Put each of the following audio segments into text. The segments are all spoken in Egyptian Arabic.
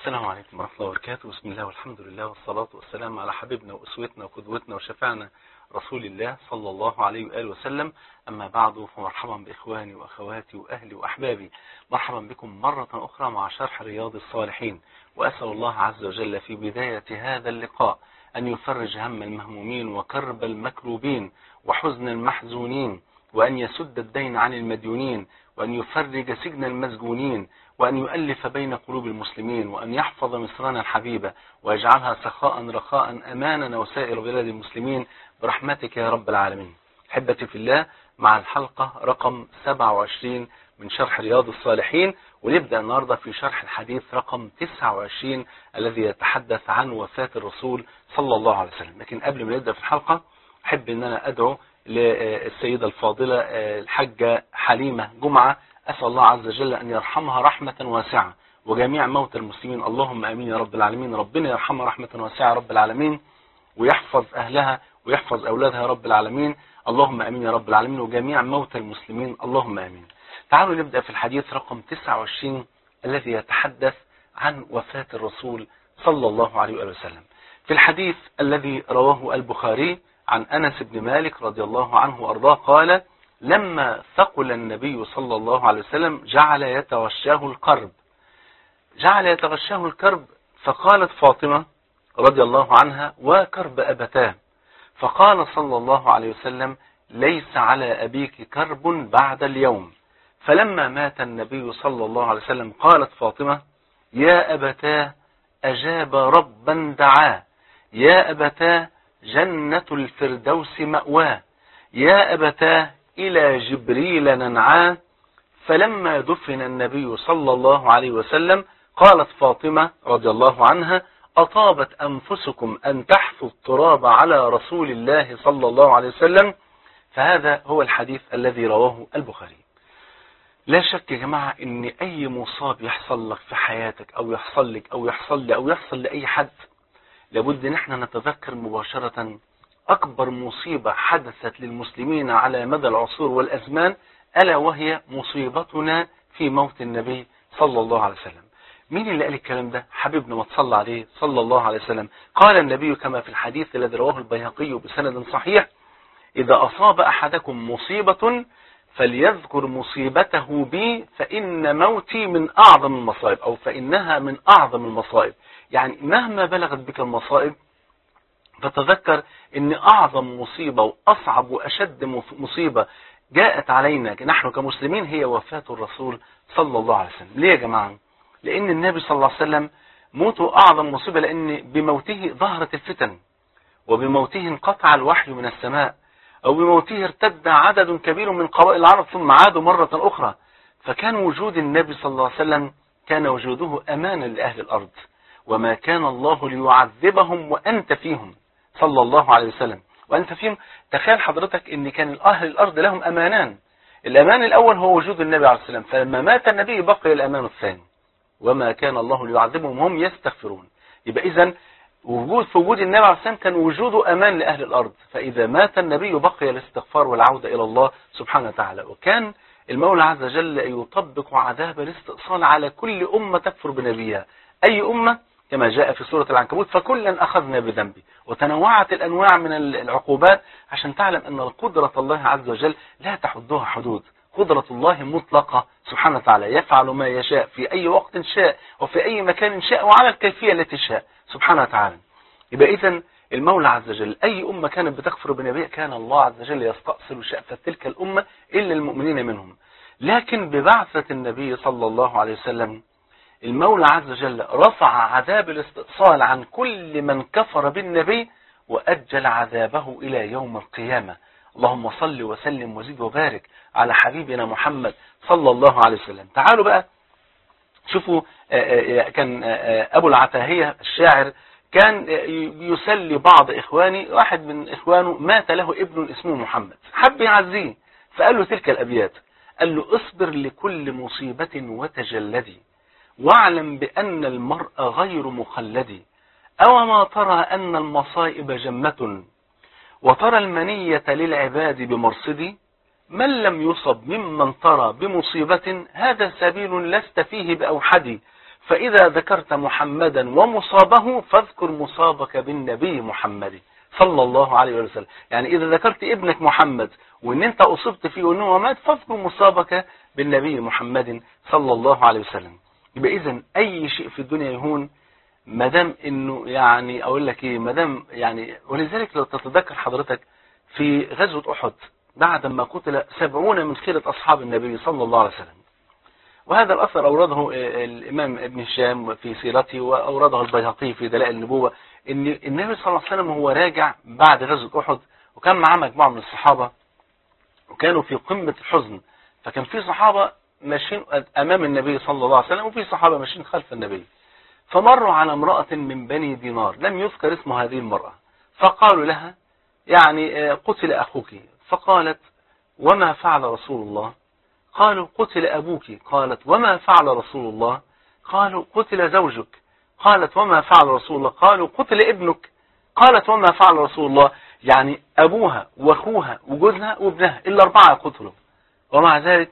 السلام عليكم ورحمة الله وبركاته بسم الله والحمد لله والصلاة والسلام على حبيبنا وأسوتنا وقدوتنا وشفعنا رسول الله صلى الله عليه وآله وسلم أما بعد فمرحبا بإخواني وأخواتي وأهلي وأحبابي مرحبا بكم مرة أخرى مع شرح رياض الصالحين وأسأل الله عز وجل في بداية هذا اللقاء أن يفرج هم المهمومين وكرب المكروبين وحزن المحزونين وأن يسد الدين عن المديونين وأن يفرج سجن المسجونين وأن يؤلف بين قلوب المسلمين وأن يحفظ مصرنا الحبيبة ويجعلها سخاء رخاء أمانا وسائر بلاد المسلمين برحمتك يا رب العالمين حبتي في الله مع الحلقة رقم 27 من شرح رياض الصالحين ونبدأ النهاردة في شرح الحديث رقم 29 الذي يتحدث عن وفاة الرسول صلى الله عليه وسلم لكن قبل ما نبدأ في الحلقة أحب أن أنا أدعو للسيدة الفاضلة الحاجة حليمة جمعة أسأل الله عز وجل أن يرحمها رحمة واسعة وجميع موتى المسلمين اللهم أمين يا رب العالمين ربنا يرحمها رحمة واسعة يا رب العالمين ويحفظ أهلها ويحفظ أولادها يا رب العالمين اللهم أمين يا رب العالمين وجميع موتى المسلمين اللهم أمين تعالوا نبدأ في الحديث رقم 29 الذي يتحدث عن وفاة الرسول صلى الله عليه وسلم في الحديث الذي رواه البخاري عن أنس بن مالك رضي الله عنه وأرضاه قال لما ثقل النبي صلى الله عليه وسلم جعل يتغشاه الكرب جعل يتغشاه الكرب فقالت فاطمة رضي الله عنها وكرب أبتاه فقال صلى الله عليه وسلم ليس على أبيك كرب بعد اليوم فلما مات النبي صلى الله عليه وسلم قالت فاطمة يا أبتاه أجاب ربا دعاه يا أبتاه جنة الفردوس مأواه يا أبتاه إلى جبريل ننعاه فلما دفن النبي صلى الله عليه وسلم قالت فاطمة رضي الله عنها أطابت أنفسكم أن تحثوا التراب على رسول الله صلى الله عليه وسلم فهذا هو الحديث الذي رواه البخاري لا شك يا جماعة ان اي مصاب يحصل لك في حياتك او يحصل لك او يحصل لي او يحصل لأي حد لابد ان احنا نتذكر مباشرة اكبر مصيبة حدثت للمسلمين على مدى العصور والازمان الا وهي مصيبتنا في موت النبي صلى الله عليه وسلم مين اللي قال الكلام ده حبيبنا ما تصلى عليه صلى الله عليه وسلم قال النبي كما في الحديث الذي رواه البيهقي بسند صحيح اذا اصاب احدكم مصيبة فليذكر مصيبته بي فإن موتي من أعظم المصائب أو فإنها من أعظم المصائب يعني مهما بلغت بك المصائب فتذكر ان أعظم مصيبة وأصعب وأشد مصيبة جاءت علينا نحن كمسلمين هي وفاة الرسول صلى الله عليه وسلم ليه يا جماعة لأن النبي صلى الله عليه وسلم موته أعظم مصيبة لأن بموته ظهرت الفتن وبموته انقطع الوحي من السماء أو بموته ارتد عدد كبير من قبائل العرب ثم عادوا مرة أخرى فكان وجود النبي صلى الله عليه وسلم كان وجوده أمانا لأهل الأرض وما كان الله ليعذبهم وأنت فيهم صلى الله عليه وسلم وأنت فيهم تخيل حضرتك أن كان أهل الأرض لهم أمانان الأمان الأول هو وجود النبي عليه السلام فلما مات النبي بقي الأمان الثاني وما كان الله ليعذبهم وهم يستغفرون يبقى إذن وجود في وجود النبي عليه السلام كان وجوده أمان لأهل الأرض فإذا مات النبي بقي الاستغفار والعودة إلى الله سبحانه وتعالى وكان المولى عز وجل يطبق عذاب الاستئصال على كل أمة تكفر بنبيها أي أمة كما جاء في سورة العنكبوت فكلا أخذنا بذنبه وتنوعت الأنواع من العقوبات عشان تعلم أن قدرة الله عز وجل لا تحدها حدود قدرة الله مطلقة سبحانه وتعالى يفعل ما يشاء في أي وقت شاء وفي أي مكان شاء وعلى الكيفية التي شاء سبحانه وتعالى يبقى إذن المولى عز وجل أي أمة كانت بتكفر بنبيه كان الله عز وجل يستأصل شأفة تلك الأمة إلا المؤمنين منهم لكن ببعثة النبي صلى الله عليه وسلم المولى عز وجل رفع عذاب الاستئصال عن كل من كفر بالنبي وأجل عذابه إلى يوم القيامة اللهم صل وسلم وزد وبارك على حبيبنا محمد صلى الله عليه وسلم تعالوا بقى شوفوا كان أبو العتاهية الشاعر كان يسلي بعض إخواني واحد من إخوانه مات له ابن اسمه محمد حب يعزيه فقال له تلك الأبيات قال له اصبر لكل مصيبة وتجلدي واعلم بأن المرء غير مخلد أو ما ترى أن المصائب جمة وترى المنية للعباد بمرصد من لم يصب ممن ترى بمصيبة هذا سبيل لست فيه بأوحد فإذا ذكرت محمدا ومصابه فاذكر مصابك بالنبي محمد صلى الله عليه وسلم يعني إذا ذكرت ابنك محمد وإن أنت أصبت فيه وإنه مات فاذكر مصابك بالنبي محمد صلى الله عليه وسلم يبقى إذا أي شيء في الدنيا يهون مدام إنه يعني أقول لك إيه مدام يعني ولذلك لو تتذكر حضرتك في غزوة أحد بعد ما قتل سبعون من خيرة أصحاب النبي صلى الله عليه وسلم وهذا الأثر أورده الإمام ابن هشام في سيرته وأورده البيهقي في دلائل النبوة إن النبي صلى الله عليه وسلم هو راجع بعد غزوة أحد وكان معاه مجموعة من الصحابة وكانوا في قمة الحزن فكان في صحابة ماشيين أمام النبي صلى الله عليه وسلم وفي صحابة ماشيين خلف النبي فمروا على امرأة من بني دينار لم يذكر اسم هذه المرأة فقالوا لها يعني قتل أخوك فقالت وما فعل رسول الله قالوا قتل أبوك قالت وما فعل رسول الله قالوا قتل زوجك قالت وما فعل رسول الله قالوا قتل ابنك قالت وما فعل رسول الله يعني أبوها وأخوها وجوزها وابنها إلا أربعة قتلوا ومع ذلك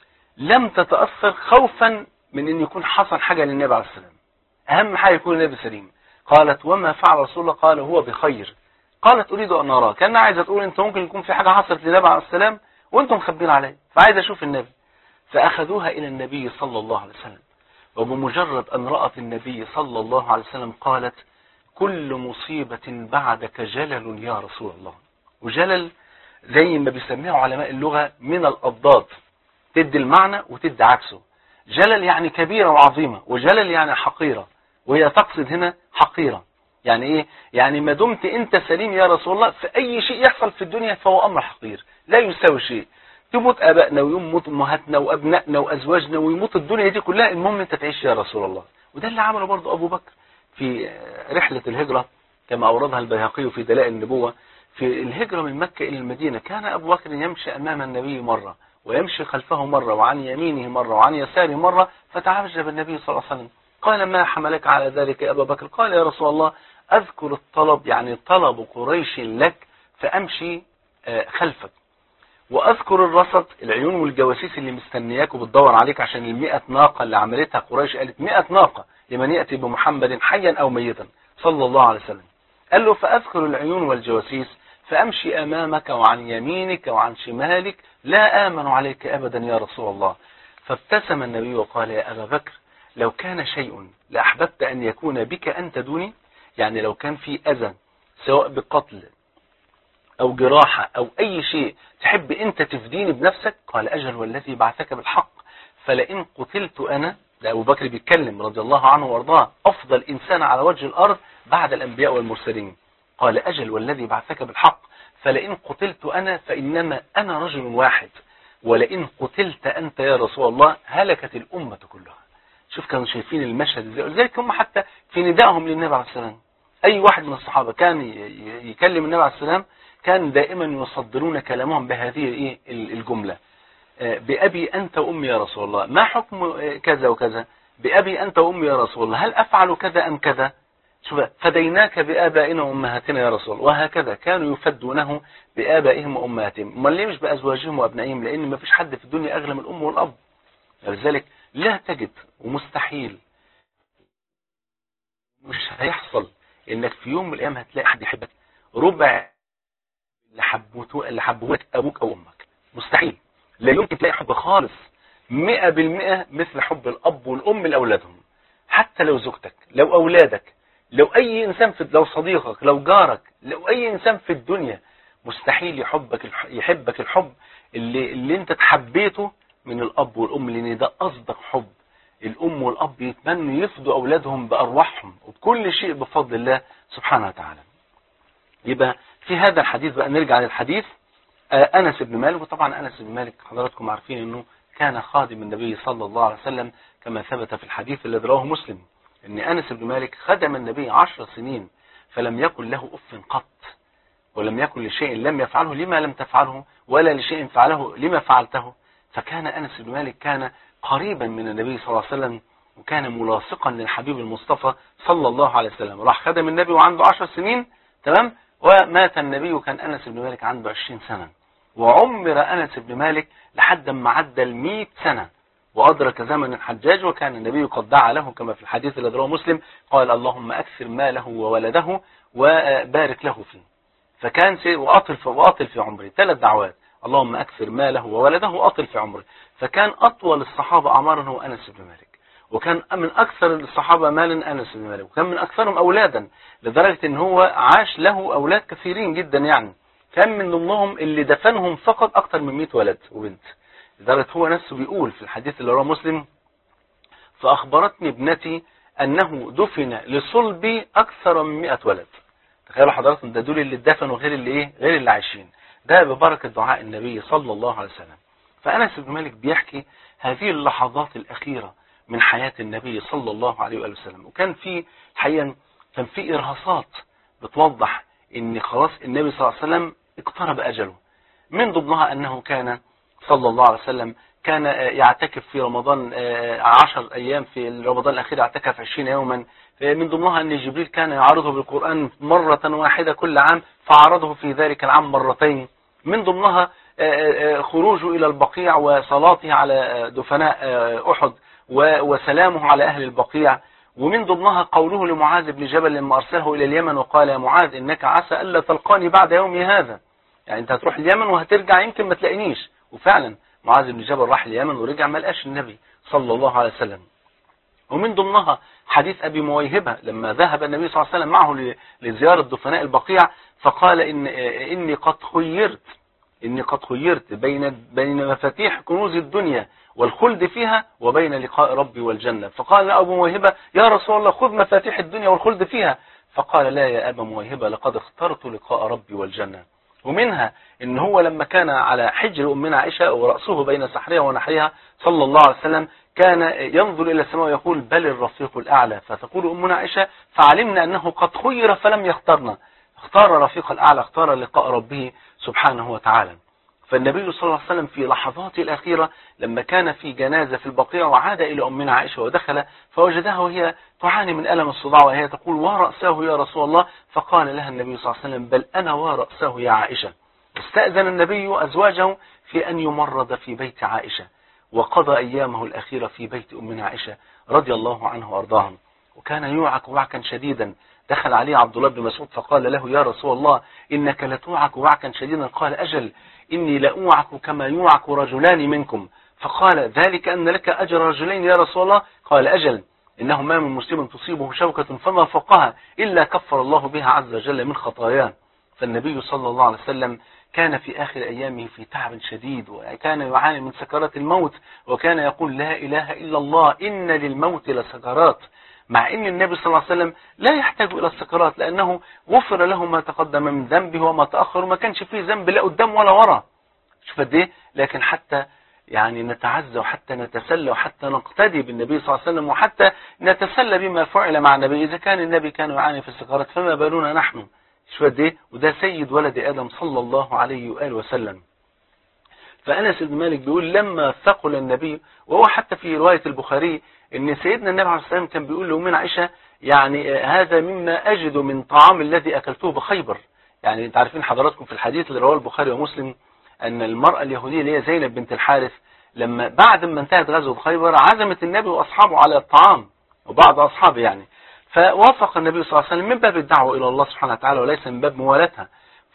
لم تتأثر خوفا من أن يكون حصل حاجة للنبي عليه السلام أهم حاجة يكون النبي سليم قالت وما فعل رسول الله قال هو بخير قالت أريد أن أراه كان عايزة تقول أنت ممكن يكون في حاجة حصلت للنبي عليه السلام وأنتم مخبين عليه فعايزة أشوف النبي فأخذوها إلى النبي صلى الله عليه وسلم وبمجرد أن رأت النبي صلى الله عليه وسلم قالت كل مصيبة بعدك جلل يا رسول الله وجلل زي ما بيسميه علماء اللغة من الأضداد تدي المعنى وتدي عكسه جلل يعني كبيرة وعظيمة وجلل يعني حقيرة وهي تقصد هنا حقيرة يعني ايه يعني ما دمت انت سليم يا رسول الله في اي شيء يحصل في الدنيا فهو امر حقير لا يساوي شيء تموت ابائنا ويموت امهاتنا وابنائنا وازواجنا ويموت الدنيا دي كلها المهم انت تعيش يا رسول الله وده اللي عمله برضه ابو بكر في رحلة الهجرة كما اوردها البيهقي في دلائل النبوة في الهجرة من مكة الى المدينة كان ابو بكر يمشي امام النبي مرة ويمشي خلفه مرة وعن يمينه مرة وعن يساره مرة فتعجب النبي صلى الله عليه وسلم قال ما حملك على ذلك يا أبا بكر قال يا رسول الله أذكر الطلب يعني طلب قريش لك فأمشي خلفك وأذكر الرصد العيون والجواسيس اللي مستنياك وبتدور عليك عشان المئة ناقة اللي عملتها قريش قالت مئة ناقة لمن يأتي بمحمد حيا أو ميتا صلى الله عليه وسلم قال له فأذكر العيون والجواسيس فأمشي أمامك وعن يمينك وعن شمالك لا آمن عليك أبدا يا رسول الله فابتسم النبي وقال يا أبا بكر لو كان شيء لأحببت أن يكون بك أنت دوني يعني لو كان في أذى سواء بقتل أو جراحة أو أي شيء تحب أنت تفديني بنفسك قال أجل والذي بعثك بالحق فلئن قتلت أنا ده أبو بكر بيتكلم رضي الله عنه وارضاه أفضل إنسان على وجه الأرض بعد الأنبياء والمرسلين قال أجل والذي بعثك بالحق فلئن قتلت أنا فإنما أنا رجل واحد ولئن قتلت أنت يا رسول الله هلكت الأمة كلها شوف كانوا شايفين المشهد ازاي ولذلك هم حتى في ندائهم للنبي عليه السلام أي واحد من الصحابة كان يكلم النبي عليه السلام كان دائما يصدرون كلامهم بهذه الايه الجملة بأبي أنت وأمي يا رسول الله ما حكم كذا وكذا بأبي أنت وأمي يا رسول الله هل أفعل كذا أم كذا شوف فديناك بآبائنا وأمهاتنا يا رسول الله وهكذا كانوا يفدونه بآبائهم وأمهاتهم امال ليه مش بأزواجهم وأبنائهم لأن ما فيش حد في الدنيا أغلى من الأم والأب لذلك لا تجد ومستحيل مش هيحصل انك في يوم من الايام هتلاقي حد يحبك ربع اللي حبوته اللي حبوك ابوك او امك مستحيل لا يمكن تلاقي حب خالص مئة بالمئة مثل حب الاب والام لاولادهم حتى لو زوجتك لو اولادك لو اي انسان في لو صديقك لو جارك لو اي انسان في الدنيا مستحيل يحبك يحبك الحب اللي اللي انت تحبيته من الاب والام لان ده اصدق حب الام والاب يتمنوا يفدوا اولادهم بارواحهم وبكل شيء بفضل الله سبحانه وتعالى يبقى في هذا الحديث بقى نرجع للحديث انس بن مالك وطبعا انس بن مالك حضراتكم عارفين انه كان خادم النبي صلى الله عليه وسلم كما ثبت في الحديث الذي رواه مسلم ان انس بن مالك خدم النبي عشر سنين فلم يكن له اف قط ولم يكن لشيء لم يفعله لما لم تفعله ولا لشيء فعله لما فعلته فكان انس بن مالك كان قريبا من النبي صلى الله عليه وسلم وكان ملاصقا للحبيب المصطفى صلى الله عليه وسلم راح خدم النبي وعنده عشر سنين تمام ومات النبي وكان أنس بن مالك عنده عشرين سنة وعمر أنس بن مالك لحد ما عدى المئة سنة وأدرك زمن الحجاج وكان النبي قد دعا له كما في الحديث الذي رواه مسلم قال اللهم أكثر ماله وولده وبارك له فيه فكان وأطل في, وأطل في عمره ثلاث دعوات اللهم أكثر ماله وولده وأطل في عمره فكان أطول الصحابة أعمارا هو أنس بن مالك وكان من أكثر الصحابة مالا أنس بن مالك وكان من أكثرهم أولادا لدرجة أن هو عاش له أولاد كثيرين جدا يعني كان من ضمنهم اللي دفنهم فقط أكثر من 100 ولد وبنت لدرجة هو نفسه بيقول في الحديث اللي رواه مسلم فأخبرتني ابنتي أنه دفن لصلبي أكثر من 100 ولد تخيلوا حضراتكم ده دول اللي اتدفنوا غير اللي ايه غير اللي عايشين ده ببركة دعاء النبي صلى الله عليه وسلم فأنس بن مالك بيحكي هذه اللحظات الأخيرة من حياة النبي صلى الله عليه وآله وسلم وكان في حقيقة كان في إرهاصات بتوضح ان خلاص النبي صلى الله عليه وسلم اقترب أجله من ضمنها أنه كان صلى الله عليه وسلم كان يعتكف في رمضان عشر أيام في رمضان الأخير اعتكف عشرين يوما من ضمنها أن جبريل كان يعرضه بالقرآن مرة واحدة كل عام فعرضه في ذلك العام مرتين من ضمنها خروجه إلى البقيع وصلاته على دفناء أحد وسلامه على أهل البقيع ومن ضمنها قوله لمعاذ بن جبل لما أرسله إلى اليمن وقال يا معاذ إنك عسى ألا تلقاني بعد يومي هذا يعني أنت هتروح اليمن وهترجع يمكن ما تلاقينيش وفعلا معاذ بن جبل راح اليمن ورجع ما لقاش النبي صلى الله عليه وسلم ومن ضمنها حديث أبي مويهبة لما ذهب النبي صلى الله عليه وسلم معه لزيارة دفناء البقيع فقال إن إني قد خيرت إني قد خيرت بين بين مفاتيح كنوز الدنيا والخلد فيها وبين لقاء ربي والجنة فقال أبو موهبة يا رسول الله خذ مفاتيح الدنيا والخلد فيها فقال لا يا أبا موهبة لقد اخترت لقاء ربي والجنة ومنها ان هو لما كان على حجر أمنا عائشة ورأسه بين سحرها ونحرها صلى الله عليه وسلم كان ينظر إلى السماء ويقول بل الرفيق الأعلى فتقول أمنا عائشة فعلمنا أنه قد خير فلم يختارنا اختار رفيق الأعلى اختار لقاء ربه سبحانه وتعالى فالنبي صلى الله عليه وسلم في لحظاته الأخيرة لما كان في جنازة في البقيع وعاد إلى أمنا عائشة ودخل فوجدها وهي تعاني من ألم الصداع وهي تقول ورأساه يا رسول الله فقال لها النبي صلى الله عليه وسلم بل أنا ورأساه يا عائشة استأذن النبي أزواجه في أن يمرض في بيت عائشة وقضى أيامه الأخيرة في بيت أمنا عائشة رضي الله عنه وأرضاهم وكان يوعك وعكا شديدا دخل عليه عبد الله بن مسعود فقال له يا رسول الله إنك لتوعك وعكا شديدا قال أجل إني لأوعك كما يوعك رجلان منكم فقال ذلك أن لك أجر رجلين يا رسول الله قال أجل إنه ما من مسلم تصيبه شوكة فما فوقها إلا كفر الله بها عز وجل من خطاياه فالنبي صلى الله عليه وسلم كان في آخر أيامه في تعب شديد وكان يعاني من سكرات الموت وكان يقول لا إله إلا الله إن للموت لسكرات مع ان النبي صلى الله عليه وسلم لا يحتاج الى السكرات لانه غفر له ما تقدم من ذنبه وما تاخر وما كانش فيه ذنب لا قدام ولا ورا شوف قد ايه لكن حتى يعني نتعزى وحتى نتسلى وحتى نقتدي بالنبي صلى الله عليه وسلم وحتى نتسلى بما فعل مع النبي اذا كان النبي كان يعاني في السكرات فما بالنا نحن شوف قد ايه وده سيد ولد ادم صلى الله عليه واله وسلم فأنس بن مالك بيقول لما ثقل النبي وهو حتى في رواية البخاري ان سيدنا النبي عليه السلام كان بيقول لأمنا عائشة يعني هذا مما أجد من طعام الذي أكلته بخيبر يعني انت عارفين حضراتكم في الحديث اللي رواه البخاري ومسلم أن المرأة اليهودية اللي هي زينب بنت الحارث لما بعد ما انتهت غزوة خيبر عزمت النبي وأصحابه على الطعام وبعض أصحابه يعني فوافق النبي صلى الله عليه وسلم من باب الدعوة إلى الله سبحانه وتعالى وليس من باب موالاتها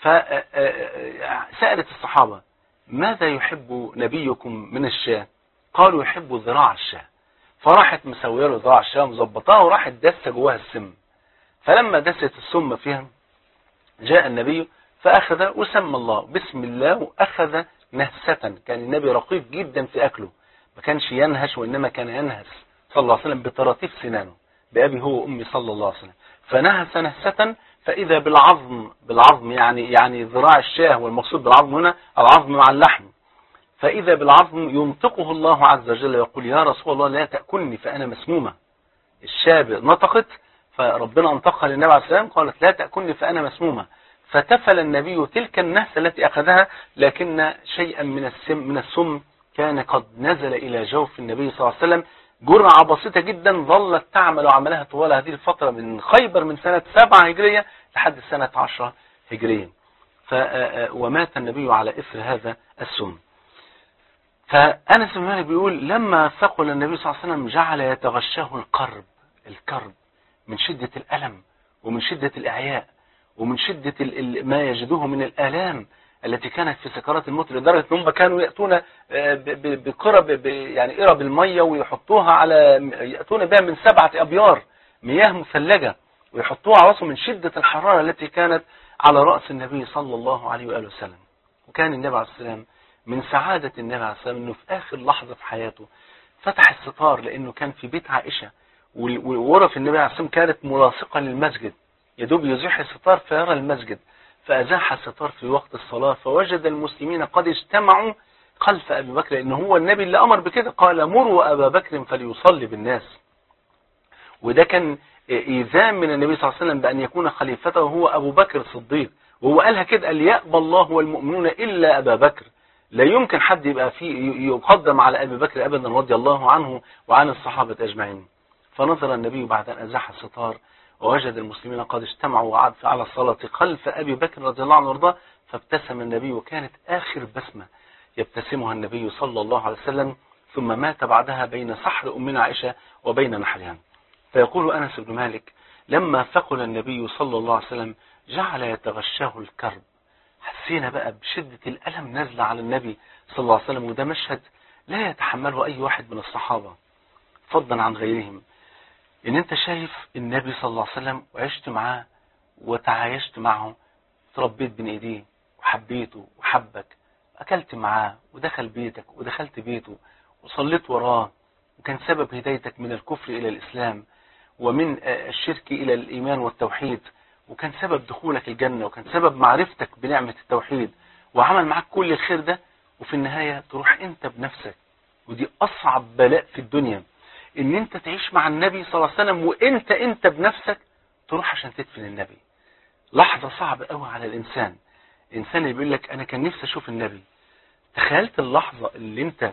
فسألت الصحابة ماذا يحب نبيكم من الشاة قالوا يحب ذراع الشاة فراحت مسويه له ذراع الشاة مظبطاها وراحت دسه جواها السم فلما دست السم فيها جاء النبي فأخذ وسمى الله بسم الله وأخذ نهسة كان النبي رقيق جدا في أكله ما كانش ينهش وإنما كان ينهس صلى الله عليه وسلم بطراطيف سنانه بأبي هو وأمي صلى الله عليه وسلم فنهس نهسة فإذا بالعظم بالعظم يعني يعني ذراع الشاه والمقصود بالعظم هنا العظم مع اللحم فإذا بالعظم ينطقه الله عز وجل ويقول يا رسول الله لا تأكلني فأنا مسمومة الشاه نطقت فربنا انطقها للنبي عليه السلام قالت لا تأكلني فأنا مسمومة فتفل النبي تلك النهسة التي أخذها لكن شيئا من السم من السم كان قد نزل إلى جوف النبي صلى الله عليه وسلم جرعة بسيطة جدا ظلت تعمل عملها طوال هذه الفترة من خيبر من سنة سبعة هجرية لحد سنة عشرة هجرية ومات النبي على إثر هذا السم فأنس بن مالك بيقول لما ثقل النبي صلى الله عليه وسلم جعل يتغشاه الكرب الكرب من شدة الألم ومن شدة الإعياء ومن شدة ال- ال- ما يجدوه من الآلام التي كانت في سكرات الموت لدرجة ان هم كانوا يأتون آه، ب- ب- بقرب ب- يعني قرب المية ويحطوها على يأتون بها من سبعة أبيار مياه مثلجة ويحطوها على راسه من شدة الحرارة التي كانت على رأس النبي صلى الله عليه وآله وسلم وكان النبي عليه السلام من سعادة النبي عليه السلام انه في آخر لحظة في حياته فتح الستار لأنه كان في بيت عائشة وال- وغرف النبي عليه السلام كانت ملاصقة للمسجد يدوب يزيح الستار فيرى المسجد فأزاح الستار في وقت الصلاة فوجد المسلمين قد اجتمعوا خلف أبي بكر لأنه هو النبي اللي أمر بكده قال مروا أبا بكر فليصلي بالناس وده كان إيذان من النبي صلى الله عليه وسلم بأن يكون خليفته هو أبو بكر الصديق وهو قالها كده قال يأبى الله والمؤمنون إلا أبا بكر لا يمكن حد يبقى فيه يقدم على أبي بكر أبدا رضي الله عنه وعن الصحابة أجمعين فنظر النبي بعد أن أزاح الستار ووجد المسلمين قد اجتمعوا وعد على الصلاة خلف أبي بكر رضي الله عنه وارضاه فابتسم النبي وكانت آخر بسمة يبتسمها النبي صلى الله عليه وسلم ثم مات بعدها بين سحر أمنا عائشة وبين نحرها فيقول أنس بن مالك لما ثقل النبي صلى الله عليه وسلم جعل يتغشاه الكرب حسينا بقى بشدة الألم نازلة على النبي صلى الله عليه وسلم وده مشهد لا يتحمله أي واحد من الصحابة فضلا عن غيرهم ان انت شايف النبي صلى الله عليه وسلم وعشت معاه وتعايشت معه تربيت بين ايديه وحبيته وحبك اكلت معاه ودخل بيتك ودخلت بيته وصليت وراه وكان سبب هدايتك من الكفر الى الاسلام ومن آه، الشرك الى الايمان والتوحيد وكان سبب دخولك الجنة وكان سبب معرفتك بنعمة التوحيد وعمل معاك كل الخير ده وفي النهاية تروح انت بنفسك ودي اصعب بلاء في الدنيا ان انت تعيش مع النبي صلى الله عليه وسلم وانت انت بنفسك تروح عشان تدفن النبي لحظة صعبة قوي على الانسان الانسان اللي بيقول لك انا كان نفسي اشوف النبي تخيلت اللحظة اللي انت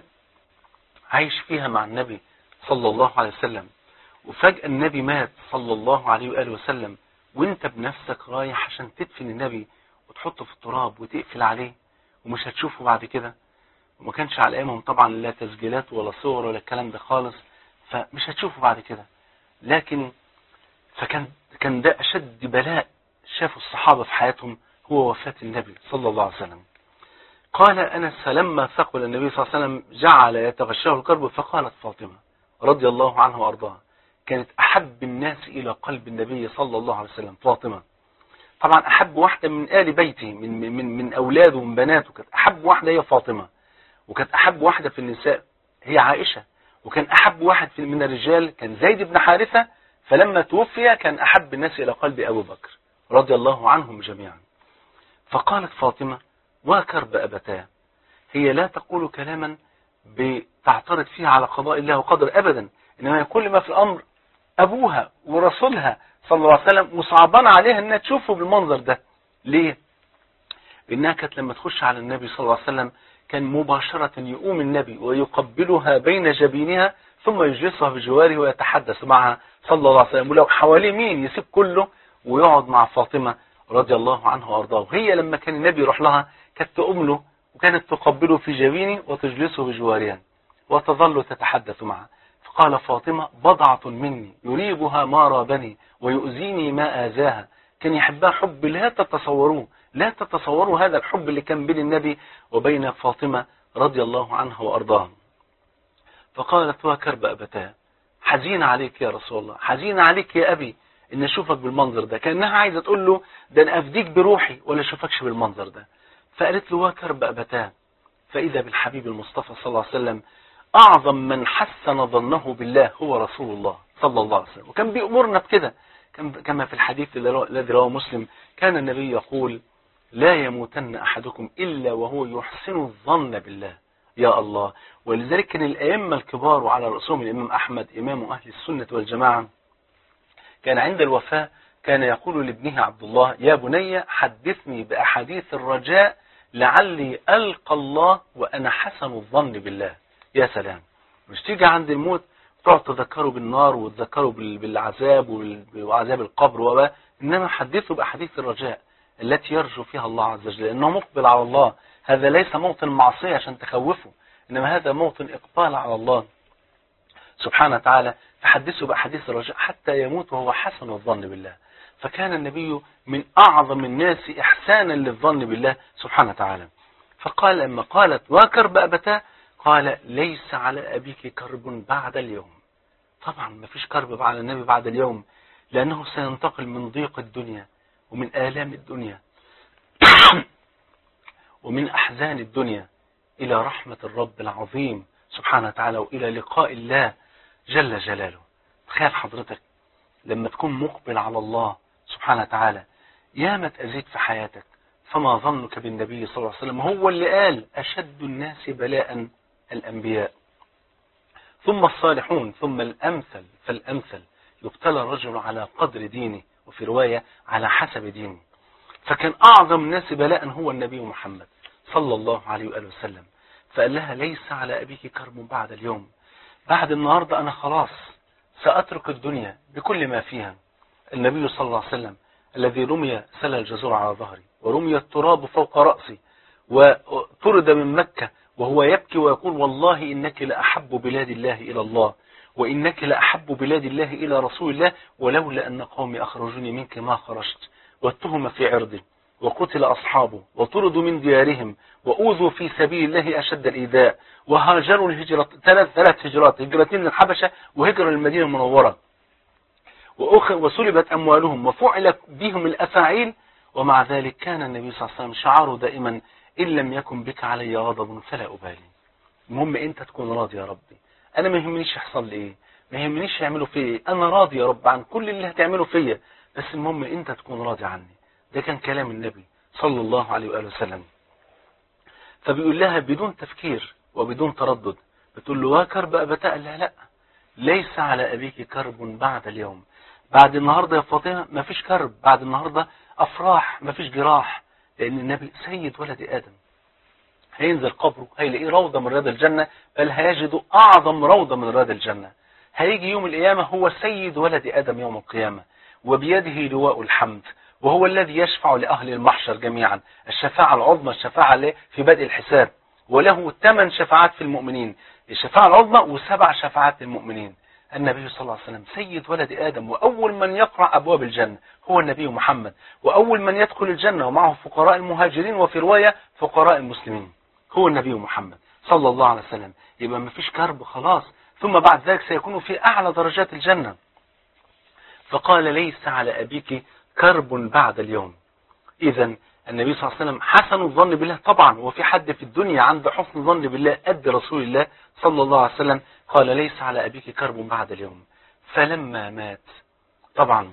عايش فيها مع النبي صلى الله عليه وسلم وفجأة النبي مات صلى الله عليه وآله وسلم وانت بنفسك رايح عشان تدفن النبي وتحطه في التراب وتقفل عليه ومش هتشوفه بعد كده وما كانش على ايامهم طبعا لا تسجيلات ولا صور ولا الكلام ده خالص فمش هتشوفه بعد كده لكن فكان كان ده اشد بلاء شافوا الصحابة في حياتهم هو وفاة النبي صلى الله عليه وسلم قال أنس فلما ثقل النبي صلى الله عليه وسلم جعل يتغشاه الكرب فقالت فاطمة رضي الله عنها وأرضاها كانت أحب الناس إلى قلب النبي صلى الله عليه وسلم فاطمة طبعا أحب واحدة من آل بيته من, من, من أولاده ومن بناته كانت أحب واحدة هي فاطمة وكانت أحب واحدة في النساء هي عائشة وكان أحب واحد في من الرجال كان زيد بن حارثة فلما توفي كان أحب الناس إلى قلب أبو بكر رضي الله عنهم جميعا فقالت فاطمة وكرب أبتاه هي لا تقول كلاما بتعترض فيه على قضاء الله وقدر أبدا إنما كل ما في الأمر أبوها ورسولها صلى الله عليه وسلم وصعبان عليها أنها تشوفه بالمنظر ده ليه؟ لأنها كانت لما تخش على النبي صلى الله عليه وسلم كان مباشرة يقوم النبي ويقبلها بين جبينها ثم يجلسها بجواره ويتحدث معها صلى الله عليه وسلم ولو حواليه مين يسيب كله ويقعد مع فاطمة رضي الله عنها وارضاه وهي لما كان النبي يروح لها كانت تقوم له وكانت تقبله في جبينه وتجلسه بجوارها وتظل تتحدث معه فقال فاطمة بضعة مني يريبها ما رابني ويؤذيني ما آذاها كان يحبها حب لا تتصوروه لا تتصوروا هذا الحب اللي كان بين النبي وبين فاطمة رضي الله عنها وأرضاها فقالت وكرب أبتاه حزين عليك يا رسول الله حزين عليك يا أبي ان اشوفك بالمنظر ده كانها عايزه تقول له ده انا افديك بروحي ولا اشوفكش بالمنظر ده فقالت له وكرب ابتاه فاذا بالحبيب المصطفى صلى الله عليه وسلم اعظم من حسن ظنه بالله هو رسول الله صلى الله عليه وسلم وكان بيأمرنا بكده كما في الحديث الذي رواه مسلم كان النبي يقول لا يموتن احدكم الا وهو يحسن الظن بالله يا الله ولذلك كان الائمه الكبار وعلى راسهم الامام احمد امام اهل السنه والجماعه كان عند الوفاة كان يقول لابنه عبد الله يا بني حدثني بأحاديث الرجاء لعلي ألقى الله وأنا حسن الظن بالله يا سلام مش تيجي عند الموت تقعد تذكره بالنار وتذكره بالعذاب وعذاب القبر وبا إنما حدثه بأحاديث الرجاء التي يرجو فيها الله عز وجل لأنه مقبل على الله هذا ليس موطن معصية عشان تخوفه إنما هذا موطن إقبال على الله سبحانه وتعالى فحدثه بأحاديث الرجاء حتى يموت وهو حسن الظن بالله فكان النبي من أعظم الناس إحسانا للظن بالله سبحانه وتعالى فقال لما قالت وكرب أبتاه قال ليس على أبيك كرب بعد اليوم طبعا ما فيش كرب على النبي بعد اليوم لأنه سينتقل من ضيق الدنيا ومن آلام الدنيا ومن أحزان الدنيا إلى رحمة الرب العظيم سبحانه وتعالى وإلى لقاء الله جل جلاله تخيل حضرتك لما تكون مقبل على الله سبحانه وتعالى يا ما تأذيت في حياتك فما ظنك بالنبي صلى الله عليه وسلم هو اللي قال أشد الناس بلاء الأنبياء ثم الصالحون ثم الأمثل فالأمثل يبتلى الرجل على قدر دينه وفي رواية على حسب دينه فكان أعظم الناس بلاء هو النبي محمد صلى الله عليه وآله وسلم فقال لها ليس على أبيك كرب بعد اليوم بعد النهاردة أنا خلاص سأترك الدنيا بكل ما فيها النبي صلى الله عليه وسلم الذي رمي سل الجزور على ظهري ورمي التراب فوق رأسي وطرد من مكة وهو يبكي ويقول والله إنك لأحب بلاد الله إلى الله وإنك لأحب بلاد الله إلى رسول الله ولولا أن قومي أخرجوني منك ما خرجت واتهم في عرضي وقتل أصحابه وطردوا من ديارهم وأوذوا في سبيل الله أشد الإيذاء وهاجروا الهجرة ثلاث ثلاث هجرات هجرتين للحبشة وهجرة للمدينة المنورة وسلبت أموالهم وفعل بهم الأفاعيل ومع ذلك كان النبي صلى الله عليه وسلم شعاره دائما إن لم يكن بك علي غضب فلا أبالي المهم أنت تكون راضي يا ربي أنا ما يهمنيش يحصل لي إيه ما يهمنيش يعملوا فيا إيه أنا راضي يا رب عن كل اللي هتعمله فيا بس المهم أنت تكون راضي عني ده كان كلام النبي صلى الله عليه وآله وسلم فبيقول لها بدون تفكير وبدون تردد بتقول له وكرب أبتاء قال لها لا ليس على أبيك كرب بعد اليوم بعد النهاردة يا فاطمة ما فيش كرب بعد النهاردة أفراح ما فيش جراح لأن النبي سيد ولد آدم هينزل قبره هيلاقيه روضة من رياض الجنة بل هيجد أعظم روضة من رياض الجنة هيجي يوم القيامة هو سيد ولد آدم يوم القيامة وبيده لواء الحمد وهو الذي يشفع لأهل المحشر جميعا الشفاعة العظمى الشفاعة في بدء الحساب وله ثمان شفاعات في المؤمنين الشفاعة العظمى وسبع شفاعات للمؤمنين النبي صلى الله عليه وسلم سيد ولد آدم وأول من يقرأ أبواب الجنة هو النبي محمد وأول من يدخل الجنة ومعه فقراء المهاجرين وفي رواية فقراء المسلمين هو النبي محمد صلى الله عليه وسلم يبقى ما فيش كرب خلاص ثم بعد ذلك سيكون في أعلى درجات الجنة فقال ليس على أبيك كرب بعد اليوم إذا النبي صلى الله عليه وسلم حسن الظن بالله طبعا وفي حد في الدنيا عنده حسن ظن بالله قد رسول الله صلى الله عليه وسلم قال ليس على أبيك كرب بعد اليوم فلما مات طبعا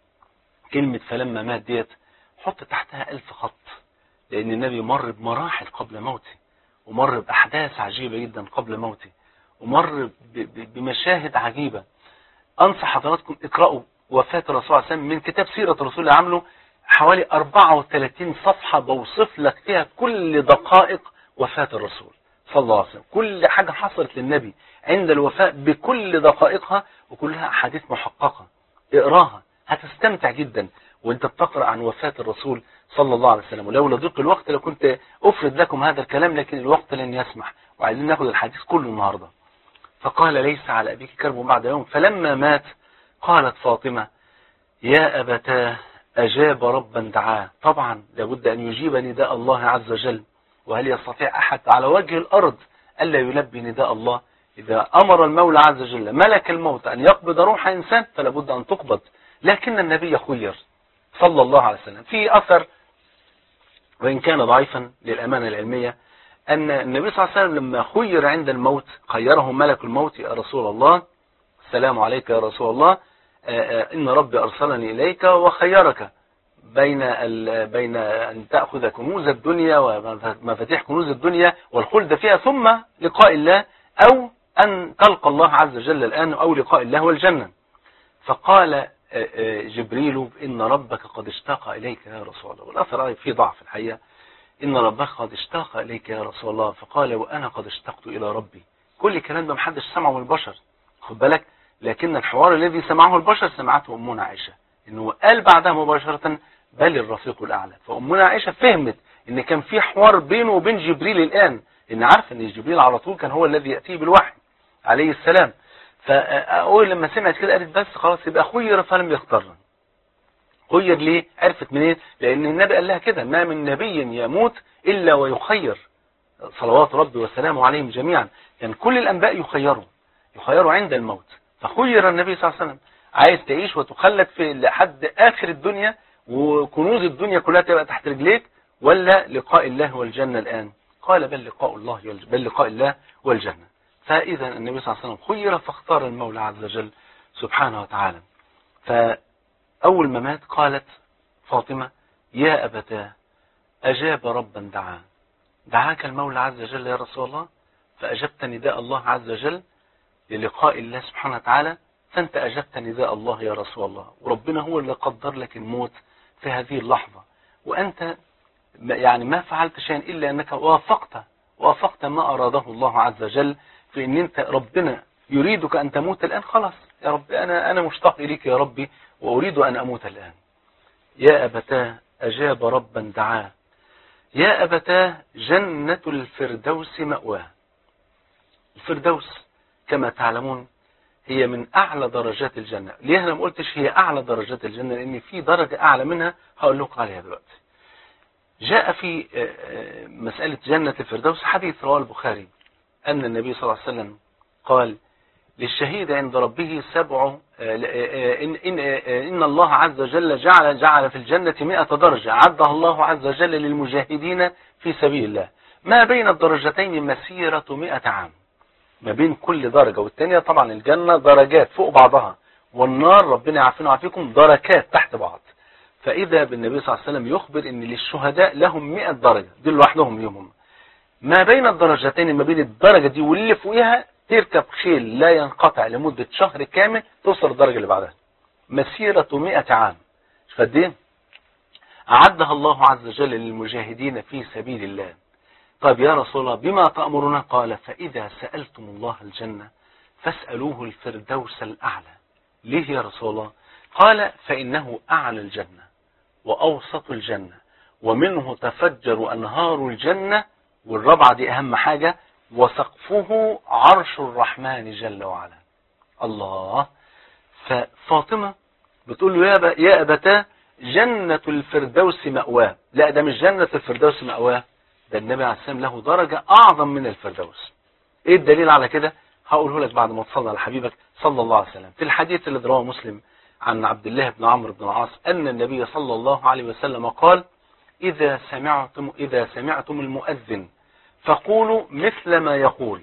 كلمة فلما مات ديت حط تحتها ألف خط لأن النبي مر بمراحل قبل موته ومر بأحداث عجيبة جدا قبل موته ومر بمشاهد عجيبة أنصح حضراتكم اقرأوا وفاة الرسول صلى الله عليه وسلم من كتاب سيرة الرسول اللي عامله حوالي 34 صفحة بوصف لك فيها كل دقائق وفاة الرسول صلى الله عليه وسلم كل حاجة حصلت للنبي عند الوفاة بكل دقائقها وكلها أحاديث محققة اقراها هتستمتع جدا وانت بتقرأ عن وفاة الرسول صلى الله عليه وسلم ولولا ضيق الوقت لكنت أفرد لكم هذا الكلام لكن الوقت لن يسمح وعايزين ناخد الحديث كله النهاردة فقال ليس على أبيك كرب بعد يوم فلما مات قالت فاطمة يا أبتاه أجاب ربا دعاه طبعا لابد أن يجيب نداء الله عز وجل وهل يستطيع أحد على وجه الأرض ألا يلبي نداء الله إذا أمر المولى عز وجل ملك الموت أن يقبض روح إنسان فلا بد أن تقبض لكن النبي خير صلى الله عليه وسلم في أثر وإن كان ضعيفا للأمانة العلمية أن النبي صلى الله عليه وسلم لما خير عند الموت خيره ملك الموت يا رسول الله السلام عليك يا رسول الله إن ربي أرسلني إليك وخيرك بين بين أن تأخذ كنوز الدنيا ومفاتيح كنوز الدنيا والخلد فيها ثم لقاء الله أو أن تلقى الله عز وجل الآن أو لقاء الله والجنة فقال جبريل إن ربك قد اشتاق إليك يا رسول الله والأثر فيه ضعف الحقيقة إن ربك قد اشتاق إليك يا رسول الله فقال وأنا قد اشتقت إلى ربي كل الكلام ده محدش سمعه من البشر خد بالك لكن الحوار الذي سمعه البشر سمعته أمنا عائشة إنه قال بعدها مباشرة بل الرفيق الأعلى فأمنا عائشة فهمت إن كان في حوار بينه وبين جبريل الآن ان عارف ان جبريل على طول كان هو الذي يأتيه بالوحي عليه السلام فأول لما سمعت كده قالت بس خلاص يبقى خير فلم يختار خير ليه عرفت منين لان النبي قال لها كده ما من نبي يموت الا ويخير صلوات ربي وسلامه عليهم جميعا كان كل الانباء يخيروا يخيروا عند الموت فخير النبي صلى الله عليه وسلم عايز تعيش وتخلد في لحد اخر الدنيا وكنوز الدنيا كلها تبقى تحت رجليك ولا لقاء الله والجنة الآن قال بل لقاء الله بل لقاء الله والجنة فإذا النبي صلى الله عليه وسلم خير فاختار المولى عز وجل سبحانه وتعالى فأول ما مات قالت فاطمة يا أبتاه أجاب ربا دعا دعاك المولى عز وجل يا رسول الله فأجبت نداء الله عز وجل للقاء الله سبحانه وتعالى فأنت أجبت نداء الله يا رسول الله وربنا هو اللي قدر لك الموت في هذه اللحظة وأنت يعني ما فعلت شيئا إلا أنك وافقت وافقت ما أراده الله عز وجل في أن أنت ربنا يريدك أن تموت الآن خلاص يا رب أنا, أنا مشتاق إليك يا ربي وأريد أن أموت الآن يا أبتاه أجاب ربا دعاه يا أبتاه جنة الفردوس مأواه الفردوس كما تعلمون هي من أعلى درجات الجنة ليه أنا ما قلتش هي أعلى درجات الجنة لأن في درجة أعلى منها هقول لكم عليها دلوقتي جاء في مسألة جنة الفردوس حديث رواه البخاري أن النبي صلى الله عليه وسلم قال للشهيد عند ربه سبع إن, إن, إن الله عز وجل جعل جعل في الجنة مئة درجة عدها الله عز وجل للمجاهدين في سبيل الله ما بين الدرجتين مسيرة مئة عام ما بين كل درجة والتانية طبعا الجنة درجات فوق بعضها والنار ربنا يعافينا ويعافيكم دركات تحت بعض فإذا بالنبي صلى الله عليه وسلم يخبر ان للشهداء لهم 100 درجة دي لوحدهم يومهم ما بين الدرجتين ما بين الدرجة دي واللي فوقها تركب خيل لا ينقطع لمدة شهر كامل توصل الدرجة اللي بعدها مسيرة 100 عام مش قد ايه أعدها الله عز وجل للمجاهدين في سبيل الله طيب يا رسول الله بما تأمرنا قال فإذا سألتم الله الجنة فاسألوه الفردوس الأعلى ليه يا رسول الله قال فإنه أعلى الجنة وأوسط الجنة ومنه تفجر أنهار الجنة والرابعة دي أهم حاجة وسقفه عرش الرحمن جل وعلا الله ففاطمة بتقول له يا, يا أبتاه جنة الفردوس مأواه لا ده مش جنة الفردوس مأواه ده النبي عليه السلام له درجة أعظم من الفردوس إيه الدليل على كده هقوله لك بعد ما تصلى على حبيبك صلى الله عليه وسلم في الحديث اللي رواه مسلم عن عبد الله بن عمرو بن العاص أن النبي صلى الله عليه وسلم قال إذا سمعتم إذا سمعتم المؤذن فقولوا مثل ما يقول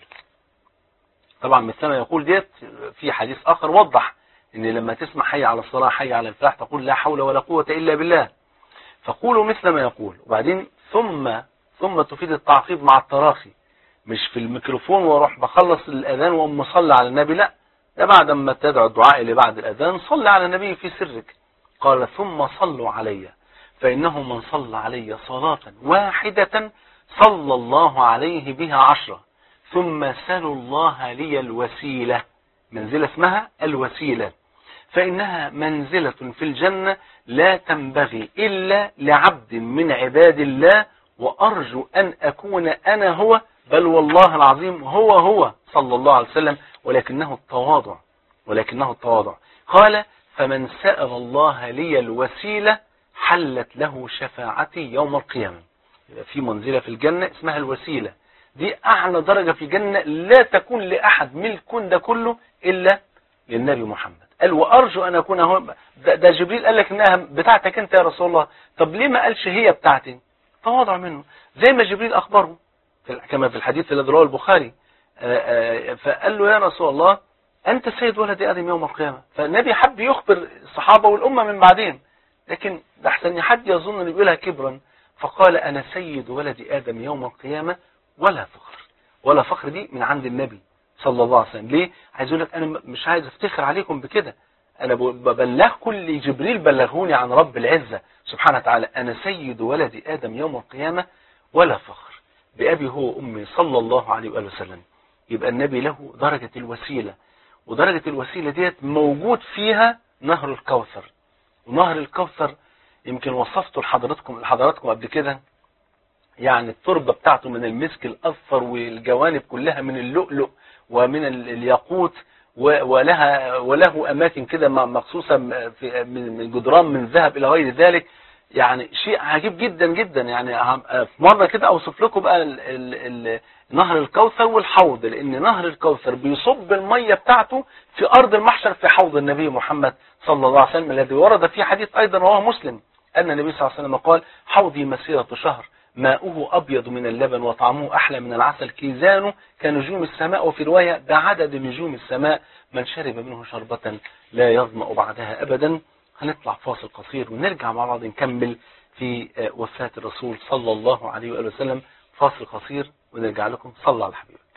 طبعا مثل ما يقول ديت في حديث آخر وضح ان لما تسمع حي على الصلاة حي على الفلاح تقول لا حول ولا قوة إلا بالله فقولوا مثل ما يقول وبعدين ثم ثم تفيد التعقيب مع التراخي مش في الميكروفون واروح بخلص الأذان وأم مصلي على النبي لا ده بعد ما تدعو الدعاء اللي بعد الأذان صلي على النبي في سرك قال ثم صلوا علي فإنه من صلى علي صلاة واحدة صلى الله عليه بها عشرة ثم سلوا الله لي الوسيلة منزلة اسمها الوسيلة فإنها منزلة في الجنة لا تنبغي إلا لعبد من عباد الله وأرجو أن أكون أنا هو بل والله العظيم هو هو صلى الله عليه وسلم ولكنه التواضع ولكنه التواضع قال فمن سأل الله لي الوسيلة حلت له شفاعتي يوم القيامة في منزلة في الجنة اسمها الوسيلة دي أعلى درجة في الجنة لا تكون لأحد ملك ده كله إلا للنبي محمد قال وأرجو أن أكون هو ده, ده جبريل قال لك إنها بتاعتك أنت يا رسول الله طب ليه ما قالش هي بتاعتي تواضع منه زي ما جبريل أخبره كما في الحديث الذي رواه البخاري فقال له يا رسول الله أنت سيد ولد آدم يوم القيامة فالنبي حب يخبر الصحابة والأمة من بعدين لكن ده أحسن حد يظن أن يقولها كبرا فقال أنا سيد ولد آدم يوم القيامة ولا فخر ولا فخر دي من عند النبي صلى الله عليه وسلم ليه عايز اقول لك أنا مش عايز افتخر عليكم بكده أنا ببلغكم اللي جبريل بلغوني عن رب العزة سبحانه وتعالى أنا سيد ولد آدم يوم القيامة ولا فخر بأبي هو أمي صلى الله عليه وآله وسلم يبقى النبي له درجة الوسيلة ودرجة الوسيلة ديت موجود فيها نهر الكوثر ونهر الكوثر يمكن وصفته لحضراتكم لحضراتكم قبل كده يعني التربة بتاعته من المسك الأصفر والجوانب كلها من اللؤلؤ ومن الياقوت ولها وله أماكن كده مخصوصة من جدران من ذهب إلى غير ذلك يعني شيء عجيب جدا جدا يعني في مرة كده أوصف لكم بقى ال ال ال نهر الكوثر والحوض لأن نهر الكوثر بيصب المية بتاعته في أرض المحشر في حوض النبي محمد صلى الله عليه وسلم الذي ورد في حديث أيضا رواه مسلم أن النبي صلى الله عليه وسلم قال حوضي مسيرة شهر ماؤه أبيض من اللبن وطعمه أحلى من العسل كيزانه كنجوم السماء وفي رواية بعدد نجوم السماء من شرب منه شربة لا يظمأ بعدها أبدا هنطلع فاصل قصير ونرجع مع بعض نكمل في وفاة الرسول صلى الله عليه وآله وسلم فاصل قصير ونرجع لكم صلى على حبيبك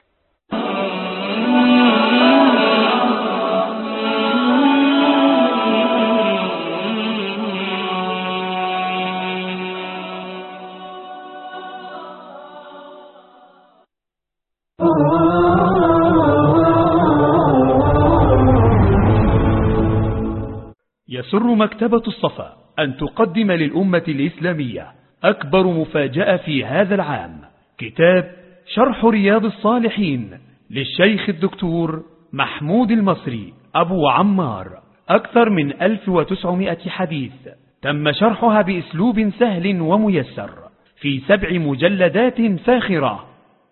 يسر مكتبة الصفا أن تقدم للأمة الإسلامية أكبر مفاجأة في هذا العام كتاب شرح رياض الصالحين للشيخ الدكتور محمود المصري أبو عمار أكثر من 1900 حديث تم شرحها بأسلوب سهل وميسر في سبع مجلدات فاخرة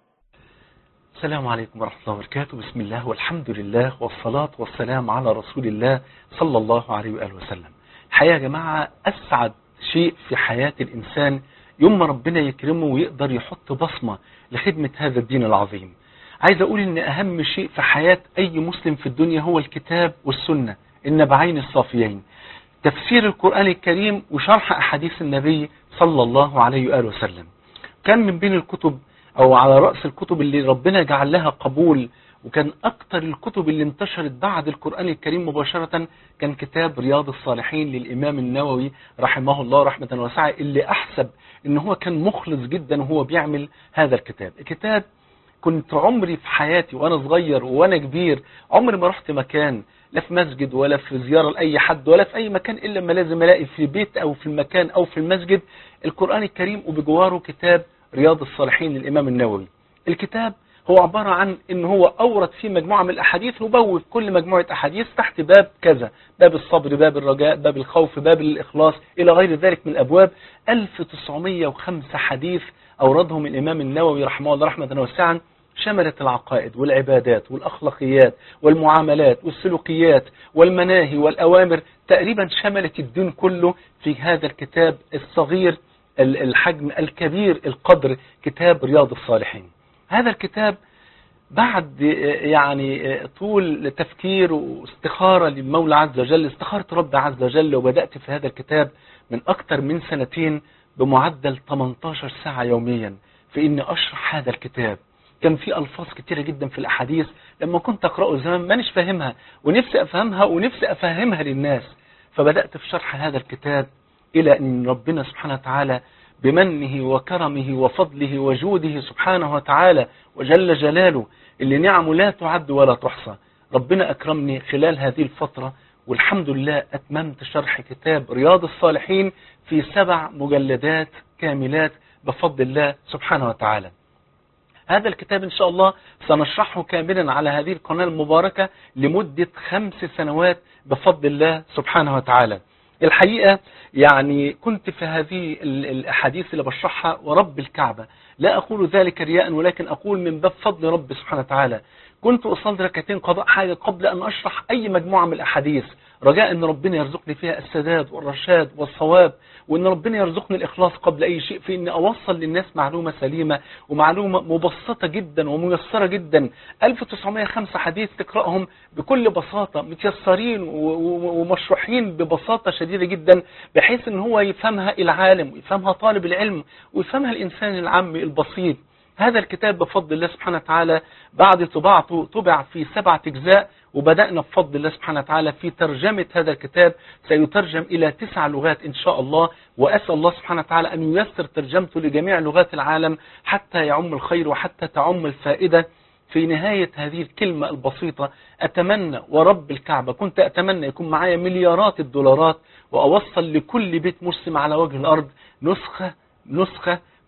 السلام عليكم ورحمة الله وبركاته بسم الله والحمد لله والصلاة والسلام على رسول الله صلى الله عليه وآله وسلم الحقيقة يا جماعة أسعد شيء في حياة الإنسان يوم ما ربنا يكرمه ويقدر يحط بصمة لخدمة هذا الدين العظيم عايز أقول إن أهم شيء في حياة أي مسلم في الدنيا هو الكتاب والسنة النبعين الصافيين تفسير القرآن الكريم وشرح أحاديث النبي صلى الله عليه وآله وسلم كان من بين الكتب او على رأس الكتب اللي ربنا جعل لها قبول وكان اكتر الكتب اللي انتشرت بعد القرآن الكريم مباشرة كان كتاب رياض الصالحين للامام النووي رحمه الله رحمة واسعة اللي احسب ان هو كان مخلص جدا وهو بيعمل هذا الكتاب الكتاب كنت عمري في حياتي وانا صغير وانا كبير عمري ما رحت مكان لا في مسجد ولا في زيارة لأي حد ولا في أي مكان إلا ما لازم ألاقي في بيت أو في المكان أو في المسجد القرآن الكريم وبجواره كتاب رياض الصالحين للإمام النووي الكتاب هو عبارة عن ان هو اورد فيه مجموعة من الاحاديث وبوب كل مجموعة احاديث تحت باب كذا باب الصبر باب الرجاء باب الخوف باب الاخلاص الى غير ذلك من الابواب 1905 حديث اوردهم الامام النووي رحمه الله رحمة واسعا شملت العقائد والعبادات والاخلاقيات والمعاملات والسلوكيات والمناهي والاوامر تقريبا شملت الدين كله في هذا الكتاب الصغير الحجم الكبير القدر كتاب رياض الصالحين هذا الكتاب بعد يعني طول تفكير واستخارة للمولى عز وجل استخارة رب عز وجل وبدأت في هذا الكتاب من أكثر من سنتين بمعدل 18 ساعة يوميا في إني أشرح هذا الكتاب كان في ألفاظ كتيرة جدا في الأحاديث لما كنت أقرأه زمان مانيش فاهمها ونفسي أفهمها ونفسي أفهمها للناس فبدأت في شرح هذا الكتاب إلى أن ربنا سبحانه وتعالى بمنه وكرمه وفضله وجوده سبحانه وتعالى وجل جلاله اللي نعمه لا تعد ولا تحصى ربنا أكرمني خلال هذه الفترة والحمد لله أتممت شرح كتاب رياض الصالحين في سبع مجلدات كاملات بفضل الله سبحانه وتعالى هذا الكتاب إن شاء الله سنشرحه كاملا على هذه القناة المباركة لمدة خمس سنوات بفضل الله سبحانه وتعالى الحقيقة يعني كنت في هذه الأحاديث اللي بشرحها ورب الكعبة لا أقول ذلك رياء ولكن أقول من باب فضل رب سبحانه وتعالى كنت أصلي ركعتين قضاء حاجة قبل أن أشرح أي مجموعة من الأحاديث رجاء أن ربنا يرزقني فيها السداد والرشاد والصواب وأن ربنا يرزقني الإخلاص قبل أي شيء في أن أوصل للناس معلومة سليمة ومعلومة مبسطة جدا وميسرة جدا 1905 حديث تقرأهم بكل بساطة متيسرين ومشروحين ببساطة شديدة جدا بحيث أن هو يفهمها العالم ويفهمها طالب العلم ويفهمها الإنسان العامي البسيط هذا الكتاب بفضل الله سبحانه وتعالى بعد طباعته طبع في سبعة أجزاء وبدأنا بفضل الله سبحانه وتعالى في ترجمة هذا الكتاب سيترجم إلى تسع لغات إن شاء الله وأسأل الله سبحانه وتعالى أن ييسر ترجمته لجميع لغات العالم حتى يعم الخير وحتى تعم الفائدة في نهاية هذه الكلمة البسيطة أتمنى ورب الكعبة كنت أتمنى يكون معايا مليارات الدولارات وأوصل لكل بيت مسلم على وجه الأرض نسخة نسخة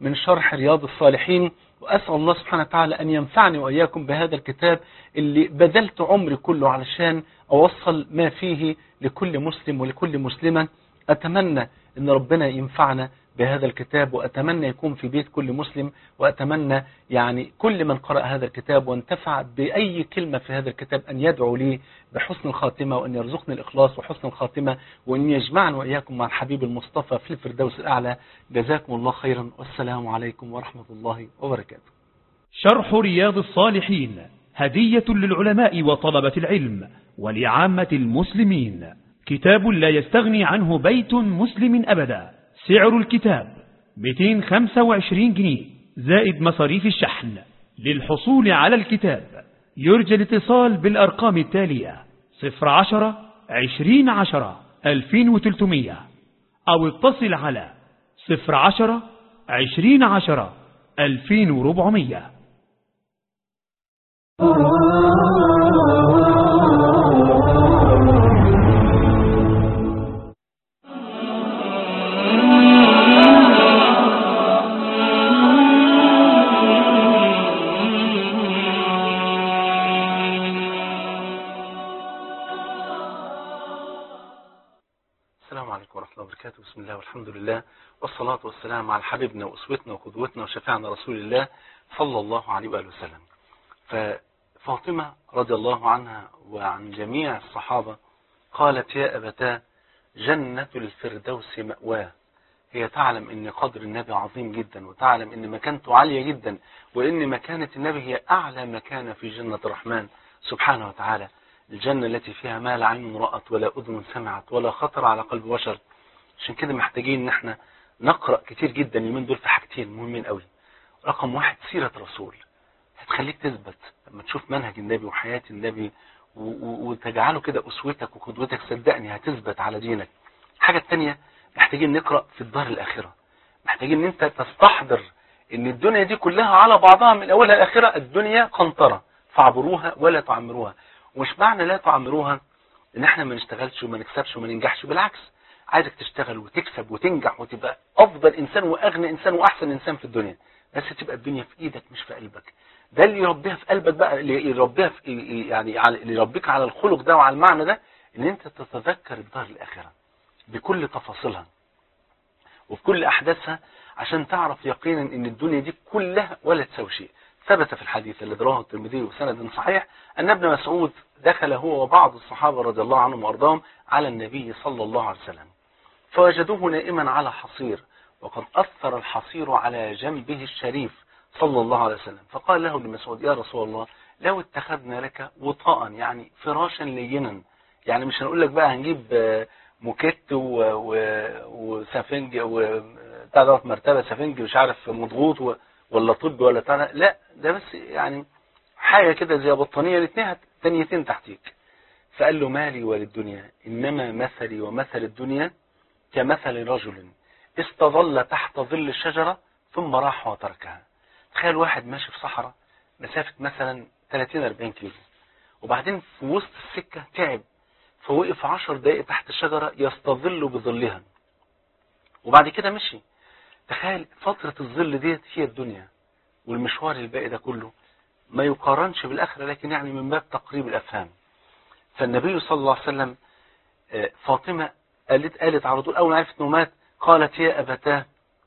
من شرح رياض الصالحين وأسأل الله سبحانه وتعالى أن ينفعني وإياكم بهذا الكتاب اللي بذلت عمري كله علشان أوصل ما فيه لكل مسلم ولكل مسلمة أتمنى أن ربنا ينفعنا بهذا الكتاب وأتمنى يكون في بيت كل مسلم وأتمنى يعني كل من قرأ هذا الكتاب وانتفع بأي كلمة في هذا الكتاب أن يدعو لي بحسن الخاتمة وأن يرزقني الإخلاص وحسن الخاتمة وأن يجمعنا وإياكم مع الحبيب المصطفى في الفردوس الأعلى جزاكم الله خيرا والسلام عليكم ورحمة الله وبركاته شرح رياض الصالحين هدية للعلماء وطلبة العلم ولعامة المسلمين كتاب لا يستغني عنه بيت مسلم أبدا سعر الكتاب 225 جنيه زائد مصاريف الشحن للحصول على الكتاب يرجى الاتصال بالأرقام التالية 010 20 10 2300 أو اتصل على 010 20 10 2400 السلام عليكم ورحمة الله وبركاته بسم الله والحمد لله والصلاة والسلام على حبيبنا وأسوتنا وقدوتنا وشفيعنا رسول الله صلى الله عليه وآله وسلم ففاطمة رضي الله عنها وعن جميع الصحابة قالت يا أبتاه جنة الفردوس مأواه هي تعلم ان قدر النبي عظيم جدا وتعلم ان مكانته عالية جدا وان مكانة النبي هي اعلى مكانة في جنة الرحمن سبحانه وتعالى الجنة التي فيها ما لا عين رأت ولا أذن سمعت ولا خطر على قلب بشر عشان كده محتاجين ان احنا نقرأ كتير جدا اليومين دول في حاجتين مهمين قوي رقم واحد سيرة رسول هتخليك تثبت لما تشوف منهج النبي وحياة النبي و- و- وتجعله كده أسوتك وقدوتك صدقني هتثبت على دينك الحاجة التانية محتاجين نقرأ في الدار الآخرة محتاجين ان انت تستحضر ان الدنيا دي كلها على بعضها من اولها لاخرها الدنيا قنطرة فاعبروها ولا تعمروها ومش معنى لا تعمروها ان احنا ما نشتغلش وما نكسبش وما ننجحش بالعكس عايزك تشتغل وتكسب وتنجح وتبقى افضل انسان واغنى انسان واحسن انسان في الدنيا بس تبقى الدنيا في ايدك مش في قلبك ده اللي يربيها في قلبك بقى اللي يربيها في يعني على- اللي يربيك على الخلق ده وعلى المعنى ده ان انت تتذكر الدار الاخره بكل تفاصيلها وفي كل احداثها عشان تعرف يقينا ان الدنيا دي كلها ولا تساوي شيء ثبت في الحديث الذي رواه الترمذي بسند صحيح ان ابن مسعود دخل هو وبعض الصحابه رضي الله عنهم وارضاهم على النبي صلى الله عليه وسلم فوجدوه نائما على حصير وقد اثر الحصير على جنبه الشريف صلى الله عليه وسلم فقال له ابن مسعود يا رسول الله لو اتخذنا لك وطاء يعني فراشا لينا يعني مش هنقول لك بقى هنجيب آه، موكيت و- و- وسفنج وبتاع دوت مرتبه سفنج مش عارف مضغوط و- ولا طب ولا بتاع ده. لا ده بس يعني حاجه كده زي بطانيه الاثنين تانيتين تحتيك فقال له مالي وللدنيا انما مثلي ومثل الدنيا كمثل رجل استظل تحت ظل الشجره ثم راح وتركها تخيل واحد ماشي في صحراء مسافه مثلا 30 40 كيلو وبعدين في وسط السكه تعب فوقف عشر دقائق تحت الشجرة يستظل بظلها وبعد كده مشي تخيل فترة الظل ديت هي الدنيا والمشوار الباقي ده كله ما يقارنش بالآخرة لكن يعني من باب تقريب الأفهام فالنبي صلى الله عليه وسلم آه، فاطمة قالت قالت على طول أول ما عرفت إنه مات قالت يا أبتاه